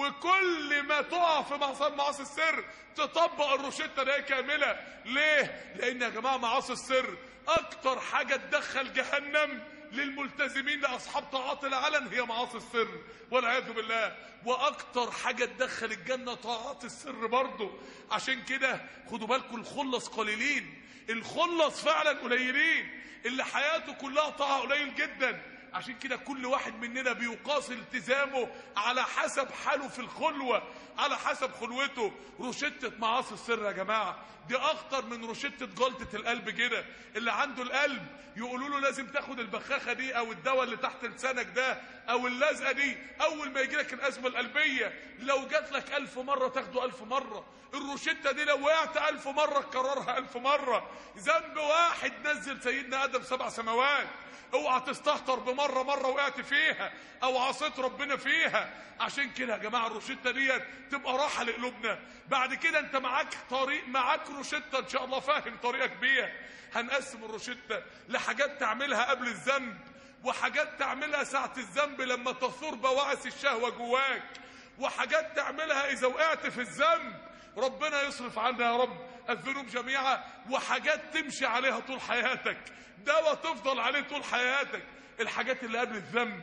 وكل ما تقع في معصيه معاصي السر تطبق الروشته دي كامله ليه لان يا جماعه معاصي السر اكتر حاجه تدخل جهنم للملتزمين لاصحاب طاعات العلن هي معاصي السر والعياذ بالله واكتر حاجه تدخل الجنه طاعات السر برضه عشان كده خدوا بالكم الخلص قليلين الخلص فعلا قليلين اللي حياته كلها طاعه قليل جدا عشان كده كل واحد مننا بيقاس التزامه على حسب حاله في الخلوة على حسب خلوته روشتة معاصي السر يا جماعة دي أخطر من روشتة جلطة القلب كده اللي عنده القلب يقولوا له لازم تاخد البخاخة دي أو الدواء اللي تحت لسانك ده أو اللزقة دي أول ما يجي لك الأزمة القلبية لو جات لك ألف مرة تاخده ألف مرة الروشتة دي لو وقعت ألف مرة تكررها ألف مرة ذنب واحد نزل سيدنا آدم سبع سماوات اوعى تستهتر بمره مره وقعت فيها او عصيت ربنا فيها عشان كده يا جماعه الروشته ديت تبقى راحه لقلوبنا بعد كده انت معاك طريق معاك روشته ان شاء الله فاهم طريقك بيها هنقسم الروشته لحاجات تعملها قبل الذنب وحاجات تعملها ساعه الذنب لما تثور بواعث الشهوه جواك وحاجات تعملها اذا وقعت في الذنب ربنا يصرف عنا يا رب الذنوب جميعا وحاجات تمشي عليها طول حياتك دواء تفضل عليه طول حياتك الحاجات اللي قبل الذنب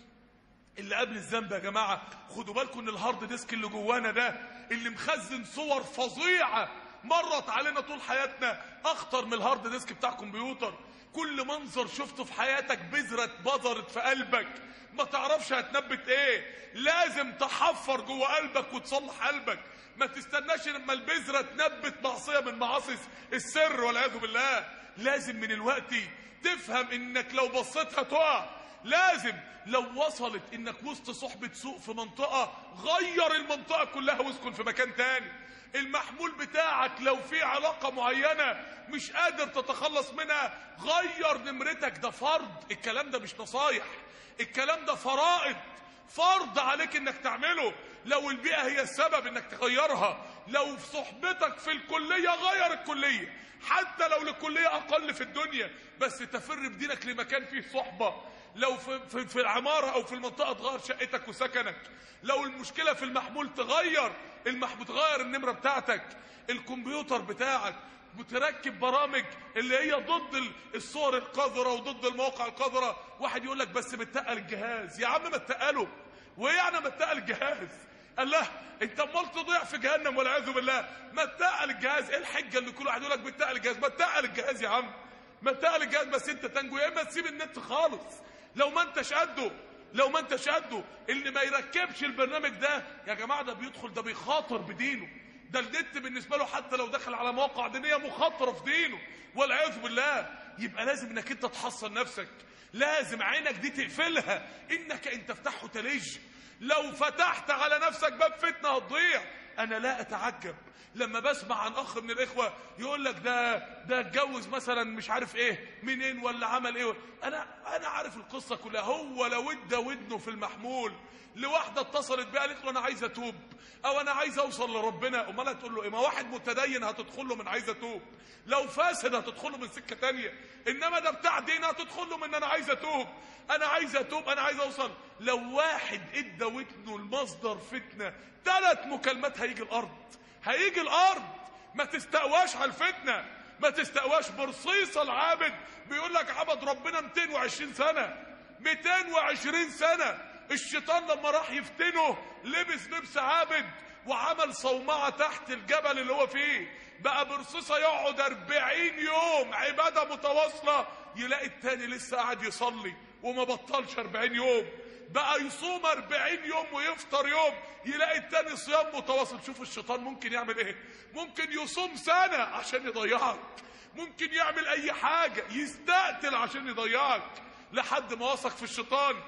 اللي قبل الذنب يا جماعه خدوا بالكم ان الهارد ديسك اللي جوانا ده اللي مخزن صور فظيعه مرت علينا طول حياتنا اخطر من الهارد ديسك بتاع الكمبيوتر كل منظر شفته في حياتك بذرة بذرت في قلبك ما تعرفش هتنبت ايه لازم تحفر جوه قلبك وتصلح قلبك ما تستناش لما البذرة تنبت معصية من معاصي السر والعياذ بالله لازم من الوقت تفهم انك لو بصيت هتقع لازم لو وصلت انك وسط صحبة سوء في منطقة غير المنطقة كلها واسكن في مكان تاني المحمول بتاعك لو في علاقة معينة مش قادر تتخلص منها غير نمرتك ده فرض الكلام ده مش نصايح الكلام ده فرائض فرض عليك انك تعمله لو البيئة هي السبب انك تغيرها لو في صحبتك في الكلية غير الكلية حتى لو الكلية اقل في الدنيا بس تفر بدينك لمكان فيه صحبة لو في, في, في العمارة او في المنطقة تغير شقتك وسكنك لو المشكلة في المحمول تغير المحمول تغير النمرة بتاعتك الكمبيوتر بتاعك بتركب برامج اللي هي ضد الصور القذرة وضد المواقع القذرة واحد يقول لك بس بتقل الجهاز يا عم ما تقله وايه يعني ما تقل الجهاز قال له انت امال تضيع في جهنم والعياذ بالله ما تقل الجهاز ايه الحجه اللي كل واحد يقول لك بتقل الجهاز ما تقل الجهاز يا عم ما تقل الجهاز بس انت تنجو يا اما تسيب النت خالص لو ما انتش قده لو ما انتش قده اللي ما يركبش البرنامج ده يا جماعه ده بيدخل ده بيخاطر بدينه ده النت بالنسبه له حتى لو دخل على مواقع دينيه مخاطره في دينه والعياذ بالله يبقى لازم انك انت تحصن نفسك لازم عينك دي تقفلها انك ان تفتحه تلج لو فتحت على نفسك باب فتنه هتضيع انا لا اتعجب لما بسمع عن اخ من الاخوه يقول لك ده ده اتجوز مثلا مش عارف ايه منين ولا عمل ايه انا انا عارف القصه كلها هو لو ادى ودنه في المحمول لواحده اتصلت بيها قالت له انا عايز اتوب او انا عايز اوصل لربنا امال هتقول له ايه ما واحد متدين هتدخل له من عايز اتوب لو فاسد هتدخل له من سكه تانية انما ده بتاع دين هتدخل له من انا عايز اتوب انا عايز اتوب انا عايز اوصل لو واحد ادى ودنه لمصدر فتنه ثلاث مكالمات هيجي الارض هيجي الارض ما تستقواش على الفتنه ما تستقواش برصيصه العابد بيقول لك عبد ربنا 220 سنه 220 سنه الشيطان لما راح يفتنه لبس لبس عابد وعمل صومعة تحت الجبل اللي هو فيه بقى برصيصة يقعد 40 يوم عبادة متواصلة يلاقي التاني لسه قاعد يصلي وما بطلش 40 يوم بقى يصوم 40 يوم ويفطر يوم يلاقي التاني صيام متواصل شوف الشيطان ممكن يعمل ايه ممكن يصوم سنة عشان يضيعك ممكن يعمل اي حاجة يستقتل عشان يضيعك لحد ما وثق في الشيطان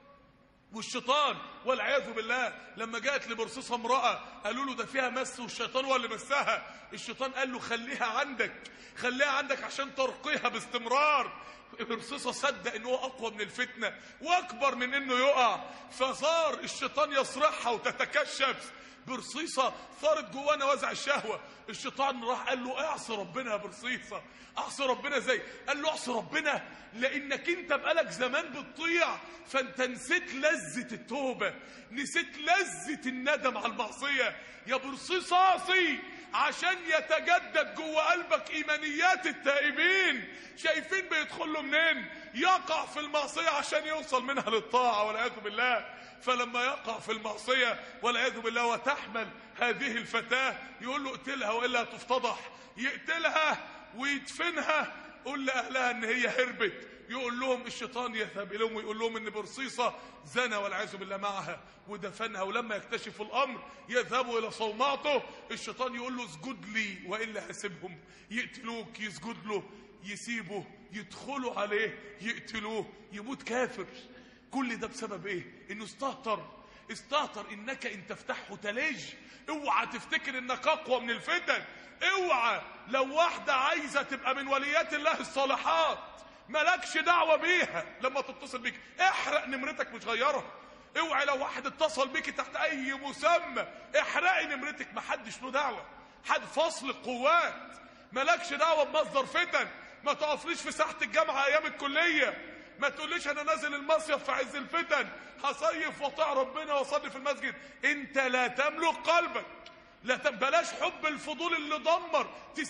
والشيطان والعياذ بالله لما جاءت لبرصيصه امراه قالوا له ده فيها مس والشيطان هو اللي مسها الشيطان قال له خليها عندك خليها عندك عشان ترقيها باستمرار برصيصه صدق ان هو اقوى من الفتنه واكبر من انه يقع فصار الشيطان يصرخها وتتكشف برصيصة ثارت جوانا وزع الشهوة الشيطان راح قال له اعصي ربنا يا برصيصة اعصي ربنا ازاي قال له اعصي ربنا لانك انت بقالك زمان بتطيع فانت نسيت لذة التوبة نسيت لذة الندم على المعصية يا برصيصة اعصي عشان يتجدد جوه قلبك ايمانيات التائبين شايفين بيدخل له منين يقع في المعصية عشان يوصل منها للطاعة والعياذ بالله فلما يقع في المعصية والعياذ بالله وتحمل هذه الفتاة يقول له اقتلها وإلا تفتضح يقتلها ويدفنها قول لأهلها ان هي هربت يقول لهم الشيطان يذهب اليهم ويقول لهم ان برصيصة زنى والعياذ بالله معها ودفنها ولما يكتشفوا الامر يذهبوا الى صومعته الشيطان يقول له اسجد لي والا هسيبهم يقتلوك يسجد له يسيبه يدخلوا عليه يقتلوه يموت كافر كل ده بسبب ايه انه استهتر استهتر انك ان تفتحه تلج اوعى تفتكر انك اقوى من الفتن اوعى لو واحدة عايزة تبقى من وليات الله الصالحات مالكش دعوة بيها لما تتصل بيك احرق نمرتك مش غيرها اوعى لو واحد اتصل بيك تحت اي مسمى احرقي نمرتك محدش له دعوة حد فصل القوات مالكش دعوة بمصدر فتن ما تقفليش في ساحة الجامعة ايام الكلية ما تقوليش انا نازل المصيف في عز الفتن هصيف واطيع ربنا واصلي في المسجد انت لا تملك قلبك لا بلاش حب الفضول اللي دمر 90% 90%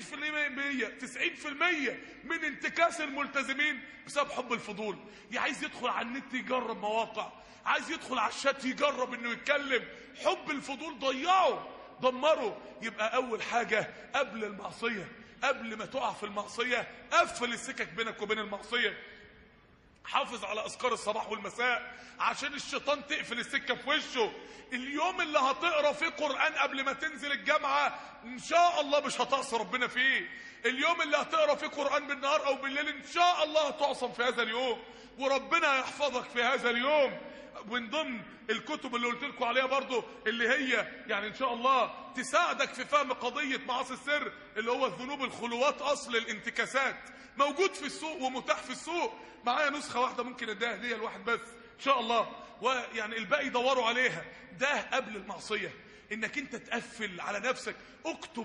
من انتكاس الملتزمين بسبب حب الفضول يا عايز يدخل على النت يجرب مواقع عايز يدخل على الشات يجرب انه يتكلم حب الفضول ضيعه دمره يبقى اول حاجة قبل المعصية قبل ما تقع في المعصية قفل السكك بينك وبين المعصية حافظ على اذكار الصباح والمساء عشان الشيطان تقفل السكه في وشه اليوم اللي هتقرا فيه قران قبل ما تنزل الجامعه ان شاء الله مش هتعصي ربنا فيه اليوم اللي هتقرا فيه قران بالنهار او بالليل ان شاء الله هتعصم في هذا اليوم وربنا يحفظك في هذا اليوم من ضمن الكتب اللي قلت لكم عليها برضو اللي هي يعني ان شاء الله تساعدك في فهم قضية معاصي السر اللي هو الذنوب الخلوات اصل الانتكاسات موجود في السوق ومتاح في السوق معايا نسخة واحدة ممكن اديها هدية لواحد بس ان شاء الله ويعني الباقي دوروا عليها ده قبل المعصية انك انت تقفل على نفسك اكتب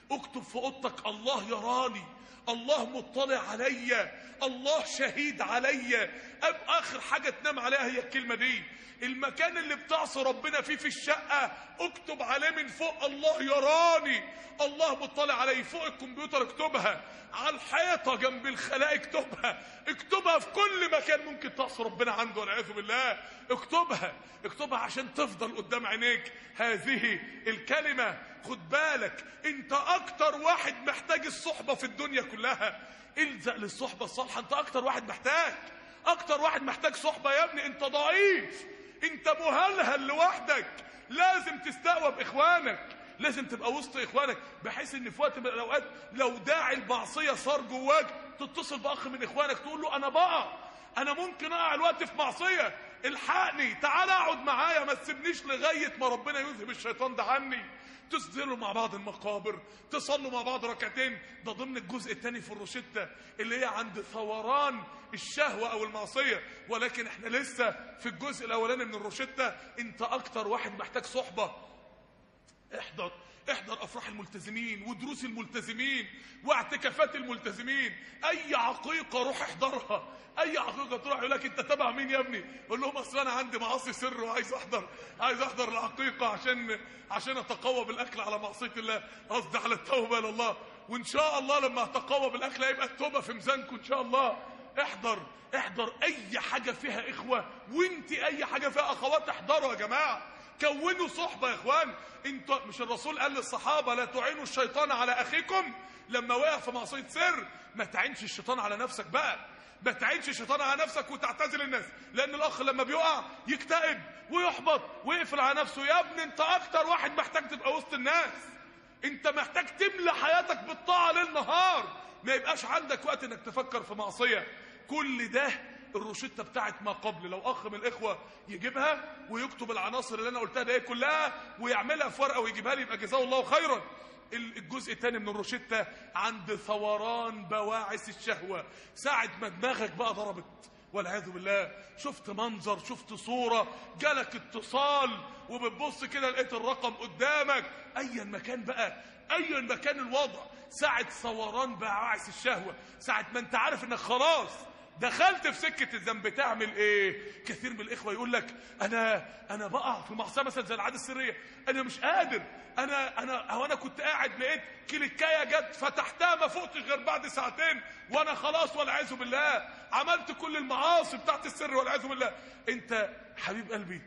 اكتب في اوضتك الله يراني الله مطلع عليا الله شهيد عليا اب اخر حاجه تنام عليها هي الكلمه دي المكان اللي بتعصي ربنا فيه في الشقه اكتب عليه من فوق الله يراني الله مطلع علي فوق الكمبيوتر اكتبها على الحيطه جنب الخلاء اكتبها اكتبها في كل مكان ممكن تعصي ربنا عنده والعياذ بالله اكتبها اكتبها عشان تفضل قدام عينيك هذه الكلمه خد بالك انت اكتر واحد محتاج الصحبه في الدنيا كلها الزق للصحبه الصالحه انت اكتر واحد محتاج اكتر واحد محتاج صحبه يا ابني انت ضعيف انت مهلهل لوحدك لازم تستقوى باخوانك لازم تبقى وسط اخوانك بحيث ان في وقت من الاوقات لو داعي المعصيه صار جواك تتصل باخ من اخوانك تقول له انا بقى انا ممكن اقع الوقت في معصيه الحقني تعال اقعد معايا ما تسيبنيش لغايه ما ربنا يذهب الشيطان ده عني تسدلوا مع بعض المقابر تصلوا مع بعض ركعتين ده ضمن الجزء الثاني في الروشتة اللي هي عند ثوران الشهوة او المعصية ولكن احنا لسه في الجزء الاولاني من الروشتة انت اكتر واحد محتاج صحبة احضر احضر افراح الملتزمين ودروس الملتزمين واعتكافات الملتزمين اي عقيقه روح احضرها اي عقيقه تروح يقول لك انت تبع مين يا ابني قول لهم اصل انا عندي معاصي سر وعايز احضر عايز احضر العقيقه عشان عشان اتقوى بالاكل على معصيه الله قصدي على التوبه الى الله وان شاء الله لما اتقوى بالاكل هيبقى التوبه في ميزانكم ان شاء الله احضر احضر اي حاجه فيها اخوه وانت اي حاجه فيها اخوات احضروا يا جماعه كونوا صحبة يا اخوان انت مش الرسول قال للصحابة لا تعينوا الشيطان على اخيكم لما وقع في معصية سر ما تعينش الشيطان على نفسك بقى ما تعينش الشيطان على نفسك وتعتزل الناس لان الاخ لما بيقع يكتئب ويحبط ويقفل على نفسه يا ابني انت اكتر واحد محتاج تبقى وسط الناس انت محتاج تملى حياتك بالطاعة ليل نهار ما يبقاش عندك وقت انك تفكر في معصية كل ده الروشته بتاعت ما قبل لو اخ من الاخوه يجيبها ويكتب العناصر اللي انا قلتها دي كلها ويعملها في ورقه ويجيبها لي يبقى جزاه الله خيرا الجزء الثاني من الروشته عند ثوران بواعث الشهوه ساعه ما دماغك بقى ضربت والعياذ بالله شفت منظر شفت صورة جالك اتصال وبتبص كده لقيت الرقم قدامك ايا مكان بقى ايا مكان الوضع ساعة ثوران بواعث الشهوة ساعة ما انت عارف انك خلاص دخلت في سكه الذنب تعمل ايه كثير من الاخوه يقول لك انا انا بقع في معصيه مثلا زي العاده السريه انا مش قادر انا انا هو انا كنت قاعد لقيت كليكايه جت فتحتها ما فقتش غير بعد ساعتين وانا خلاص والعياذ بالله عملت كل المعاصي بتاعت السر والعياذ بالله انت حبيب قلبي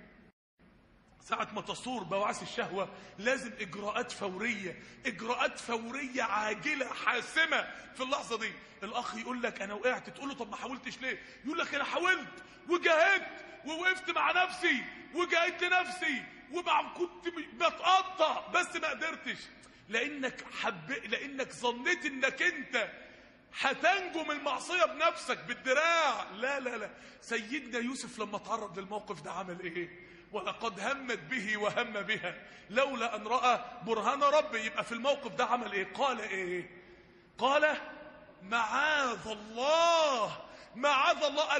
ساعة ما تصور بواعث الشهوة لازم إجراءات فورية إجراءات فورية عاجلة حاسمة في اللحظة دي الأخ يقول لك أنا وقعت تقول له طب ما حاولتش ليه يقول لك أنا حاولت وجاهدت ووقفت مع نفسي وجاهدت نفسي ومع كنت بتقطع بس ما قدرتش لأنك حب لأنك ظنيت إنك أنت هتنجو من المعصية بنفسك بالدراع لا لا لا سيدنا يوسف لما تعرض للموقف ده عمل ايه ولقد همت به وهم بها لولا ان راى برهان ربي يبقى في الموقف ده عمل ايه قال ايه قال معاذ الله معاذ الله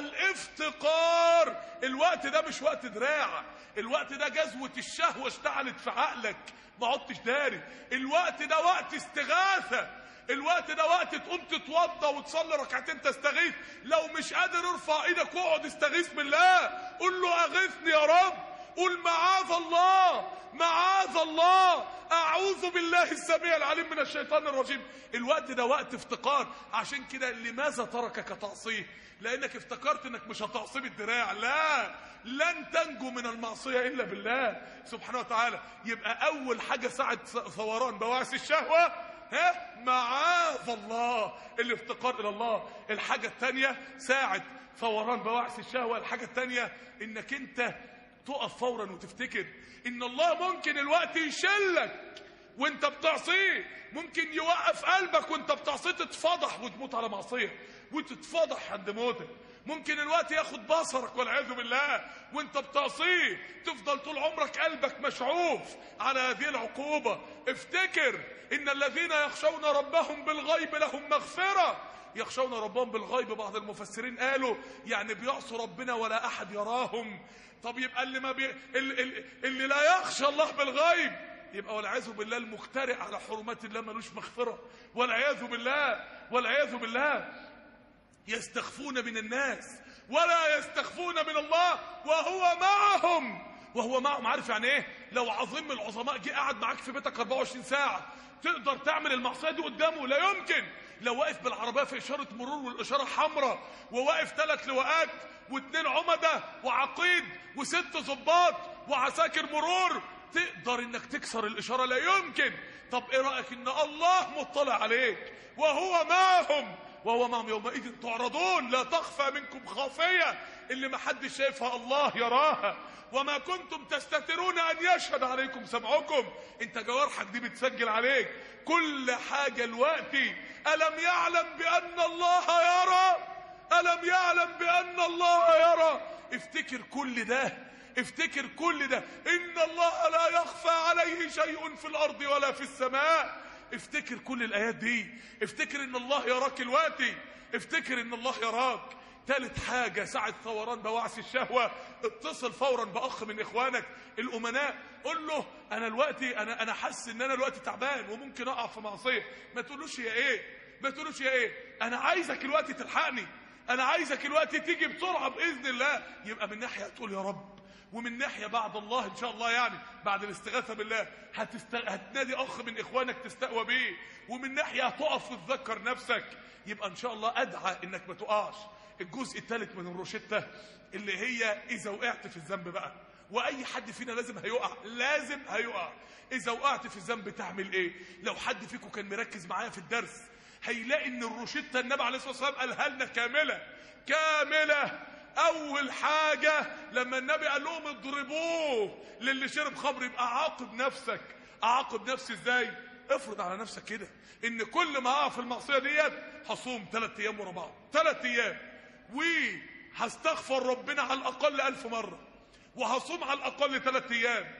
الافتقار الوقت ده مش وقت دراع الوقت ده جزوة الشهوة اشتعلت في عقلك ما عدتش داري الوقت ده وقت استغاثة الوقت ده وقت تقوم تتوضى وتصلي ركعتين تستغيث لو مش قادر ارفع ايدك واقعد استغيث بالله قول له اغثني يا رب قول معاذ الله معاذ الله اعوذ بالله السميع العليم من الشيطان الرجيم الوقت ده وقت افتقار عشان كده لماذا تركك تعصيه لانك افتكرت انك مش هتعصي بالدراع لا لن تنجو من المعصيه الا بالله سبحانه وتعالى يبقى اول حاجه ساعه ثوران بواعث الشهوه ها معاذ الله الافتقار الى الله الحاجه الثانيه ساعه فوران بواعث الشهوه الحاجه الثانيه انك انت تقف فورا وتفتكر ان الله ممكن الوقت يشلك وانت بتعصيه ممكن يوقف قلبك وانت بتعصيه تتفضح وتموت على معصيه وتتفضح عند موتك ممكن الوقت ياخد بصرك والعياذ بالله وانت بتعصيه تفضل طول عمرك قلبك مشعوف على هذه العقوبة افتكر ان الذين يخشون ربهم بالغيب لهم مغفرة يخشون ربهم بالغيب بعض المفسرين قالوا يعني بيعصوا ربنا ولا احد يراهم طب يبقى اللي ما بي... اللي, اللي لا يخشى الله بالغيب يبقى والعياذ بالله المخترع على حرمات الله ملوش مغفره والعياذ بالله والعياذ بالله يستخفون من الناس ولا يستخفون من الله وهو معهم وهو معهم عارف يعني ايه لو عظيم العظماء جه قعد معاك في بيتك 24 ساعه تقدر تعمل المعصيه دي قدامه لا يمكن لو واقف بالعربيه في اشاره مرور والاشاره حمراء وواقف ثلاث لواءات واثنين عمده وعقيد وست ظباط وعساكر مرور تقدر انك تكسر الاشاره لا يمكن طب ايه رايك ان الله مطلع عليك وهو معهم وهو معهم يومئذ تعرضون لا تخفى منكم خافيه اللي ما حدش شايفها الله يراها وما كنتم تستترون ان يشهد عليكم سمعكم انت جوارحك دي بتسجل عليك كل حاجه دلوقتي الم يعلم بان الله يرى الم يعلم بان الله يرى افتكر كل ده افتكر كل ده ان الله لا يخفى عليه شيء في الارض ولا في السماء افتكر كل الايات دي افتكر ان الله يراك الوقتي افتكر ان الله يراك ثالث حاجة ساعة ثوران بواعث الشهوة اتصل فورا بأخ من إخوانك الأمناء قول له أنا دلوقتي أنا أنا حاسس إن أنا دلوقتي تعبان وممكن أقع في معصية ما تقولوش يا إيه ما تقولوش يا إيه أنا عايزك الوقت تلحقني أنا عايزك الوقت تيجي بسرعة بإذن الله يبقى من ناحية تقول يا رب ومن ناحيه بعد الله ان شاء الله يعني بعد الاستغاثه بالله هتست... هتنادي اخ من اخوانك تستقوى بيه ومن ناحيه هتقف وتذكر نفسك يبقى ان شاء الله ادعى انك ما تقعش الجزء الثالث من الروشته اللي هي اذا وقعت في الذنب بقى واي حد فينا لازم هيقع لازم هيقع اذا وقعت في الذنب تعمل ايه لو حد فيكم كان مركز معايا في الدرس هيلاقي ان الروشته النبي عليه الصلاه والسلام قالها لنا كامله كامله اول حاجة لما النبي قال لهم اضربوه للي شرب خمر يبقى عاقب نفسك اعاقب نفسي ازاي افرض على نفسك كده ان كل ما اقع في المعصية ديت هصوم ثلاث ايام ورا بعض ثلاث ايام وهستغفر ربنا على الاقل الف مرة وهصوم على الاقل ثلاث ايام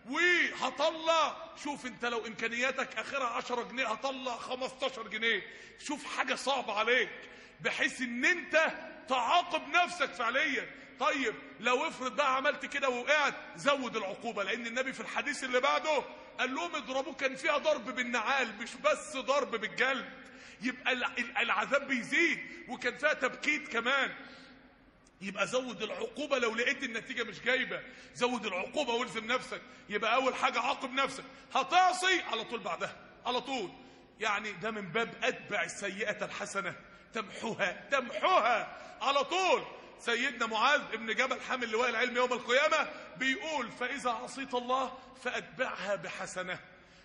وهطلع شوف انت لو امكانياتك اخرها 10 جنيه هطلع 15 جنيه شوف حاجة صعبة عليك بحيث ان انت تعاقب نفسك فعليا طيب لو افرض بقى عملت كده ووقعت زود العقوبة لان النبي في الحديث اللي بعده قال لهم اضربوه كان فيها ضرب بالنعال مش بس ضرب بالجلد يبقى العذاب بيزيد وكان فيها تبكيت كمان يبقى زود العقوبة لو لقيت النتيجة مش جايبة زود العقوبة والزم نفسك يبقى أول حاجة عاقب نفسك هتعصي على طول بعدها على طول يعني ده من باب أتبع السيئة الحسنة تمحوها تمحوها على طول سيدنا معاذ ابن جبل حامل لواء العلم يوم القيامة بيقول فإذا عصيت الله فأتبعها بحسنة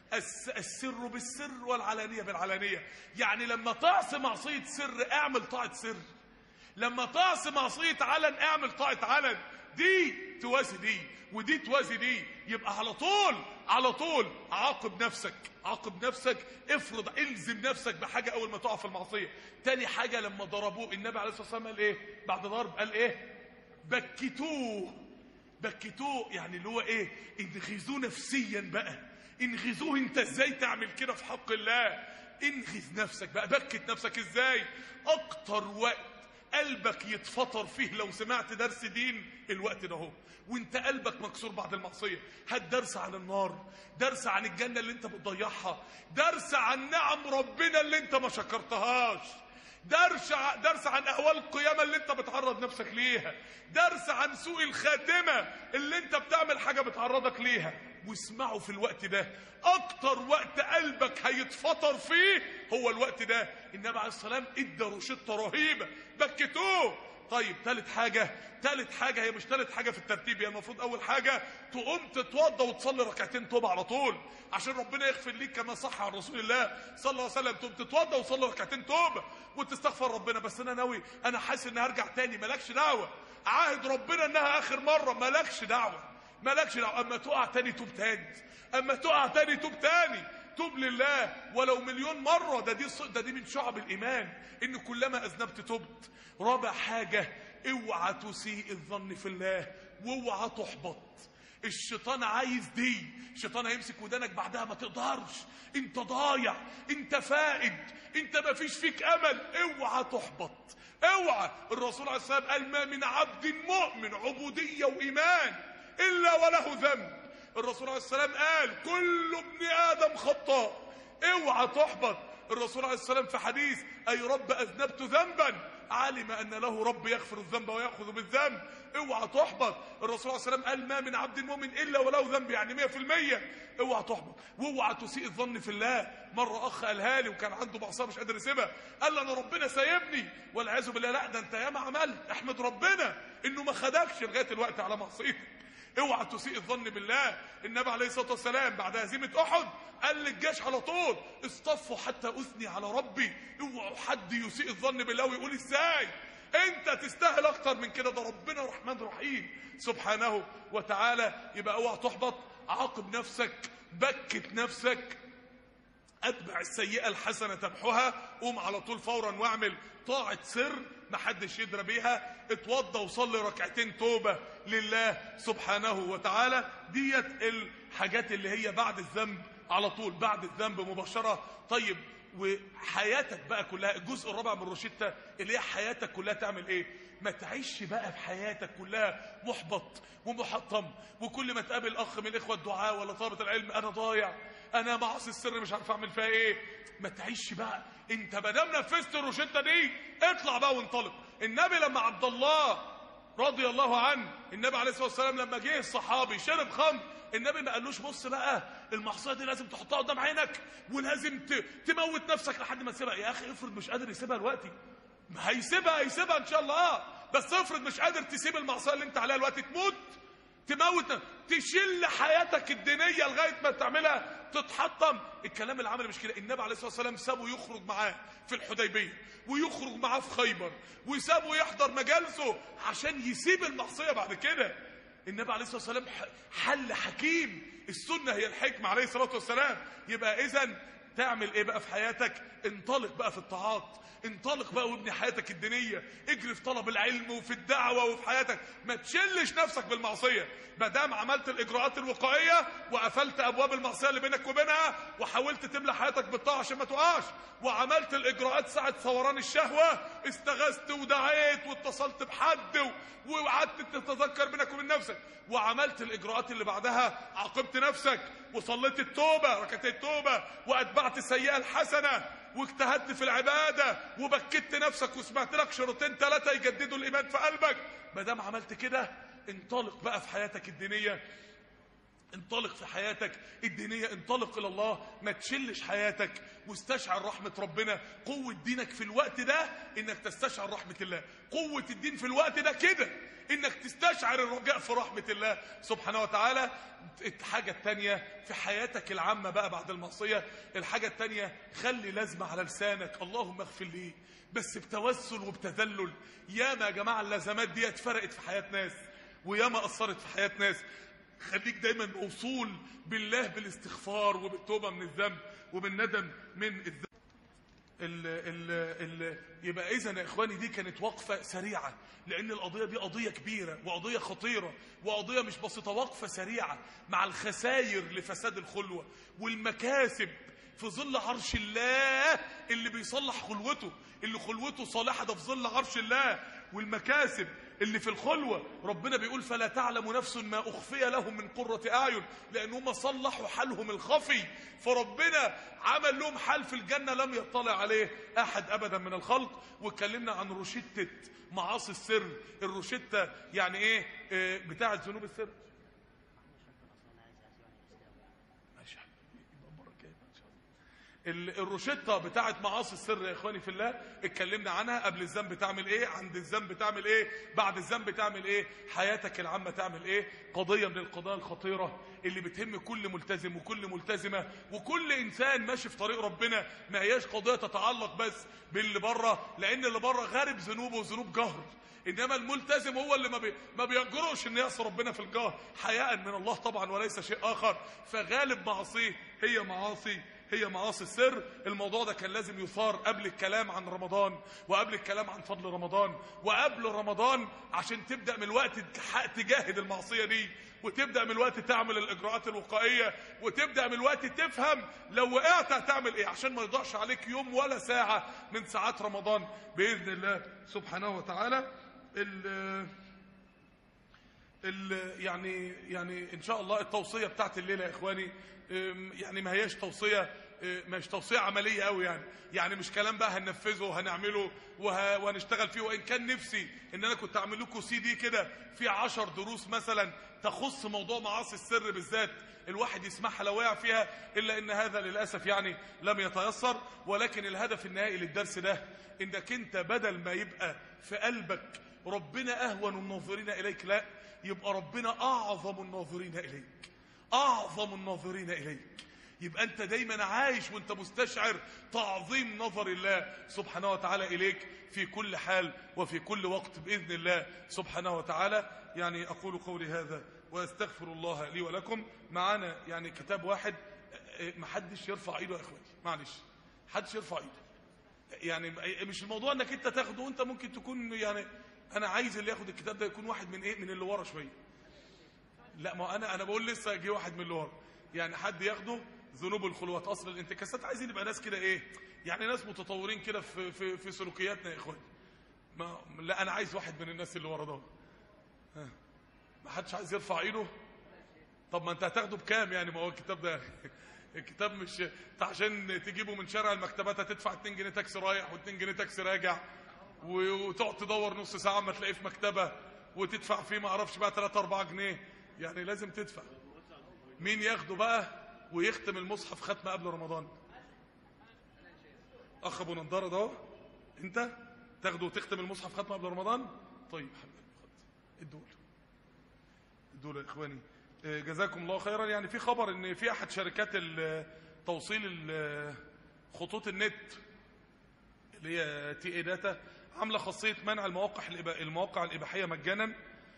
السر بالسر والعلانية بالعلانية يعني لما تعصي معصية سر اعمل طاعة سر لما تعصي معصية علن اعمل طاعة علن دي توازي دي ودي توازي دي يبقى على طول على طول عاقب نفسك عاقب نفسك افرض الزم نفسك بحاجة اول ما تقع في المعصية تاني حاجة لما ضربوه النبي عليه الصلاة والسلام قال ايه بعد ضرب قال ايه بكتوه بكتوه يعني اللي هو ايه انغذوه نفسيا بقى انغذوه انت ازاي تعمل كده في حق الله انغذ نفسك بقى بكت نفسك ازاي اكتر وقت قلبك يتفطر فيه لو سمعت درس دين الوقت ده هو وانت قلبك مكسور بعد المعصية هات درس عن النار درس عن الجنة اللي انت بتضيعها درس عن نعم ربنا اللي انت ما شكرتهاش درس درس عن اهوال القيامه اللي انت بتعرض نفسك ليها درس عن سوء الخاتمه اللي انت بتعمل حاجه بتعرضك ليها واسمعوا في الوقت ده اكتر وقت قلبك هيتفطر فيه هو الوقت ده النبي عليه السلام ادى روشته رهيبه بكتوه طيب ثالث حاجة ثالث حاجة هي مش ثالث حاجة في الترتيب هي المفروض أول حاجة تقوم تتوضى وتصلي ركعتين توبة على طول عشان ربنا يغفر ليك كما صح عن رسول الله صلى الله عليه وسلم تقوم تتوضى وتصلي ركعتين توبة وتستغفر ربنا بس أنا ناوي أنا حاسس إني هرجع تاني مالكش دعوة عاهد ربنا إنها آخر مرة مالكش دعوة مالكش دعوة أما تقع تاني توب تاني أما تقع تاني توب تاني توب لله ولو مليون مرة ده دي ده دي من شعب الإيمان إن كلما أذنبت تبت رابع حاجة اوعى تسيء الظن في الله واوعى تحبط الشيطان عايز دي الشيطان هيمسك ودانك بعدها ما تقدرش انت ضايع انت فائد انت ما فيش فيك امل اوعى تحبط اوعى الرسول عليه الصلاه والسلام قال ما من عبد مؤمن عبوديه وايمان الا وله ذنب الرسول عليه السلام قال كل ابن ادم خطاء اوعى تحبط الرسول عليه السلام في حديث اي رب اذنبت ذنبا علم ان له رب يغفر الذنب وياخذ بالذنب اوعى تحبط الرسول عليه السلام قال ما من عبد مؤمن الا وله ذنب يعني 100% اوعى تحبط واوعى تسيء الظن في الله مره اخ قالها لي وكان عنده معصيه مش قادر يسيبها قال لي انا ربنا سايبني والعياذ بالله لا ده انت ياما عملت احمد ربنا انه ما خدكش لغايه الوقت على معصيتك اوعى تسيء الظن بالله النبي عليه الصلاه والسلام بعد هزيمه احد قال للجيش على طول اصطفوا حتى اثني على ربي اوعوا حد يسيء الظن بالله ويقول ازاي انت تستاهل اكتر من كده ده ربنا رحمن رحيم سبحانه وتعالى يبقى اوعى تحبط عاقب نفسك بكت نفسك اتبع السيئه الحسنه تمحها قوم على طول فورا واعمل طاعه سر محدش يدرى بيها اتوضى وصلي ركعتين توبه لله سبحانه وتعالى ديت الحاجات اللي هي بعد الذنب على طول بعد الذنب مباشره طيب وحياتك بقى كلها الجزء الرابع من روشيتا اللي هي حياتك كلها تعمل ايه ما تعيش بقى في حياتك كلها محبط ومحطم وكل ما تقابل اخ من اخوه الدعاء ولا طلبه العلم انا ضايع انا معصي السر مش عارف اعمل فيها ايه ما تعيش بقى انت ما دام نفذت الروشته دي اطلع بقى وانطلق النبي لما عبد الله رضي الله عنه النبي عليه الصلاه والسلام لما جه الصحابي شرب خمر النبي ما قالوش بص بقى المعصيه دي لازم تحطها قدام عينك ولازم ت- تموت نفسك لحد ما تسيبها يا اخي افرض مش قادر يسيبها دلوقتي ما هيسيبها هيسيبها ان شاء الله بس افرض مش قادر تسيب المعصيه اللي انت عليها دلوقتي تموت تموت تشيل حياتك الدينيه لغايه ما تعملها تتحطم الكلام العملي مش كده النبي عليه الصلاه والسلام سابه يخرج معاه في الحديبيه ويخرج معاه في خيبر وسابه يحضر مجالسه عشان يسيب المعصيه بعد كده النبي عليه الصلاه والسلام ح- حل حكيم السنه هي الحكمه عليه الصلاه والسلام يبقى اذا تعمل ايه بقى في حياتك انطلق بقى في الطاعات انطلق بقى وابني حياتك الدينيه اجري في طلب العلم وفي الدعوه وفي حياتك ما تشلش نفسك بالمعصيه ما دام عملت الاجراءات الوقائيه وقفلت ابواب المعصيه اللي بينك وبينها وحاولت تملى حياتك بالطاعه عشان ما تقعش وعملت الاجراءات ساعه ثوران الشهوه استغثت ودعيت واتصلت بحد و- وقعدت تتذكر بينك وبين نفسك وعملت الاجراءات اللي بعدها عاقبت نفسك وصليت التوبه ركعتين التوبه واتبعت السيئه الحسنه واجتهدت في العباده وبكت نفسك وسمعت لك شروطين ثلاثه يجددوا الايمان في قلبك ما دام عملت كده انطلق بقى في حياتك الدينيه انطلق في حياتك الدينية انطلق إلى الله ما تشلش حياتك واستشعر رحمة ربنا قوة دينك في الوقت ده إنك تستشعر رحمة الله قوة الدين في الوقت ده كده إنك تستشعر الرجاء في رحمة الله سبحانه وتعالى الحاجة التانية في حياتك العامة بقى بعد المعصية الحاجة التانية خلي لازمة على لسانك اللهم اغفر لي بس بتوسل وبتذلل ياما يا جماعة اللازمات دي فرقت في حياة ناس وياما أثرت في حياة ناس خليك دايما موصول بالله بالاستغفار وبالتوبه من الذنب وبالندم من الذنب ال ال ال يبقى اذا يا اخواني دي كانت وقفه سريعه لان القضيه دي قضيه كبيره وقضيه خطيره وقضيه مش بسيطه وقفه سريعه مع الخسائر لفساد الخلوه والمكاسب في ظل عرش الله اللي بيصلح خلوته اللي خلوته صالحه ده في ظل عرش الله والمكاسب اللي في الخلوة ربنا بيقول فلا تعلم نفس ما أخفي لهم من قرة أعين لأن هم صلحوا حالهم الخفي فربنا عمل لهم حال في الجنة لم يطلع عليه أحد أبدا من الخلق واتكلمنا عن روشتة معاصي السر الروشتة يعني إيه آه، بتاعة ذنوب السر ماشي يا حبيبي، يبقى المرة الجاية بقى إن شاء الله. ال- الروشتة بتاعت معاصي السر يا اخواني في الله اتكلمنا عنها قبل الذنب تعمل ايه عند الذنب تعمل ايه بعد الذنب تعمل ايه حياتك العامة تعمل ايه قضية من القضايا الخطيرة اللي بتهم كل ملتزم وكل ملتزمة وكل انسان ماشي في طريق ربنا ما هياش قضية تتعلق بس باللي بره لان اللي بره غارب ذنوبه وذنوب جهر انما الملتزم هو اللي ما, بي ما بيجرؤش ان يعصي ربنا في الجهر حياء من الله طبعا وليس شيء اخر فغالب معاصيه هي معاصي هي معاصي السر الموضوع ده كان لازم يثار قبل الكلام عن رمضان وقبل الكلام عن فضل رمضان وقبل رمضان عشان تبدا من الوقت تح- تجاهد المعصيه دي وتبدا من الوقت تعمل الاجراءات الوقائيه وتبدا من الوقت تفهم لو وقعت هتعمل ايه عشان ما يضيعش عليك يوم ولا ساعه من ساعات رمضان باذن الله سبحانه وتعالى ال- ال- يعني يعني ان شاء الله التوصيه بتاعت الليله يا اخواني أم، يعني ما هياش توصيه أه، مش توصيه عمليه قوي يعني يعني مش كلام بقى هننفذه وهنعمله وه... وهنشتغل فيه وان كان نفسي ان انا كنت اعمل لكم سي دي كده في عشر دروس مثلا تخص موضوع معاصي السر بالذات الواحد يسمعها لو وقع فيها الا ان هذا للاسف يعني لم يتيسر ولكن الهدف النهائي للدرس ده انك انت بدل ما يبقى في قلبك ربنا اهون الناظرين اليك لا يبقى ربنا اعظم الناظرين اليك اعظم الناظرين اليك يبقى انت دايما عايش وانت مستشعر تعظيم نظر الله سبحانه وتعالى اليك في كل حال وفي كل وقت باذن الله سبحانه وتعالى يعني اقول قولي هذا واستغفر الله لي ولكم معانا يعني كتاب واحد اه، محدش يرفع ايده يا اخواتي معلش محدش يرفع ايده يعني مش الموضوع انك انت تاخده وانت ممكن تكون يعني انا عايز اللي ياخد الكتاب ده يكون واحد من ايه من اللي ورا شويه لا ما انا انا بقول لسه جه واحد من اللي ورا يعني حد ياخده ذنوب الخلوات اصل الانتكاسات عايزين نبقى ناس كده ايه يعني ناس متطورين كده في في في سلوكياتنا يا اخوان ما لا انا عايز واحد من الناس اللي ورا دول ها. ما حدش عايز يرفع ايده طب ما انت هتاخده بكام يعني ما هو الكتاب ده الكتاب مش انت عشان تجيبه من شارع المكتبات هتدفع 2 جنيه تاكسي رايح و2 جنيه تاكسي راجع و- وتقعد تدور نص ساعه ما تلاقيه في مكتبه وتدفع فيه ما اعرفش بقى 3 4 جنيه يعني لازم تدفع مين ياخده بقى ويختم المصحف ختمه قبل رمضان اخ ابو نضاره ده اهو. انت تاخده وتختم المصحف ختمه قبل رمضان طيب حبيبي خد الدول دول يا اخواني آه، جزاكم الله خيرا يعني في خبر ان في احد شركات ال- توصيل ال- خطوط النت اللي هي تي اي داتا عامله خاصيه منع المواقع الإبا- المواقع الاباحيه مجانا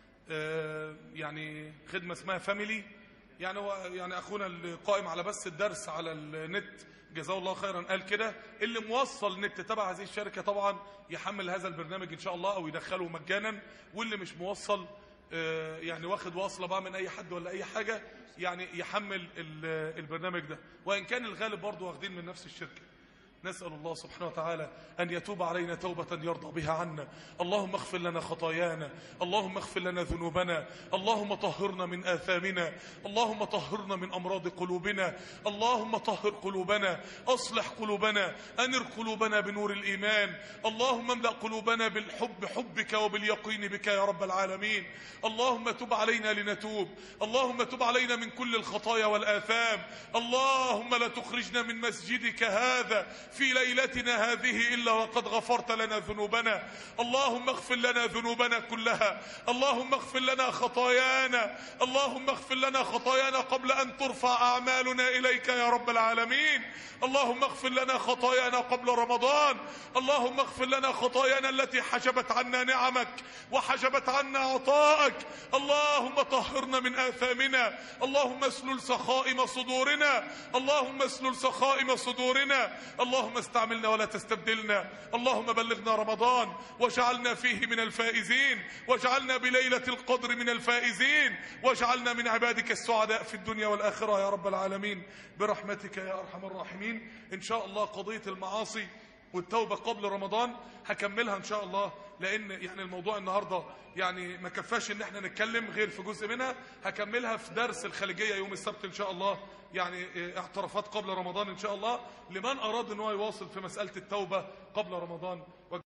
آه، يعني خدمه اسمها فاميلي يعني هو يعني اخونا القائم على بث الدرس على النت جزاه الله خيرا قال كده اللي موصل نت تبع هذه الشركه طبعا يحمل هذا البرنامج ان شاء الله او يدخله مجانا واللي مش موصل آه، يعني واخد واصله بقى من اي حد ولا اي حاجه يعني يحمل ال- البرنامج ده وان كان الغالب برضه واخدين من نفس الشركه نسأل الله سبحانه وتعالى أن يتوب علينا توبة يرضى بها عنا اللهم اغفر لنا خطايانا اللهم اغفر لنا ذنوبنا اللهم طهرنا من آثامنا اللهم طهرنا من أمراض قلوبنا اللهم طهر قلوبنا أصلح قلوبنا أنر قلوبنا بنور الإيمان اللهم املأ قلوبنا بالحب حبك وباليقين بك يا رب العالمين اللهم تب علينا لنتوب اللهم تب علينا من كل الخطايا والآثام اللهم لا تخرجنا من مسجدك هذا في ليلتنا هذه إلا وقد غفرت لنا ذنوبنا اللهم اغفر لنا ذنوبنا كلها اللهم اغفر لنا خطايانا اللهم اغفر لنا خطايانا قبل أن ترفع أعمالنا إليك يا رب العالمين اللهم اغفر لنا خطايانا قبل رمضان اللهم اغفر لنا خطايانا التي حجبت عنا نعمك وحجبت عنا عطاءك اللهم طهرنا من آثامنا اللهم اسلل سخائم صدورنا اللهم اسلل سخائم صدورنا اللهم استعملنا ولا تستبدلنا اللهم بلغنا رمضان واجعلنا فيه من الفائزين واجعلنا بليلة القدر من الفائزين واجعلنا من عبادك السعداء في الدنيا والآخرة يا رب العالمين برحمتك يا أرحم الراحمين إن شاء الله قضية المعاصي والتوبة قبل رمضان هكملها ان شاء الله لان يعني الموضوع النهاردة يعني ما كفاش ان احنا نتكلم غير في جزء منها هكملها في درس الخليجية يوم السبت ان شاء الله يعني اه، اعترافات قبل رمضان ان شاء الله لمن اراد ان هو يواصل في مسألة التوبة قبل رمضان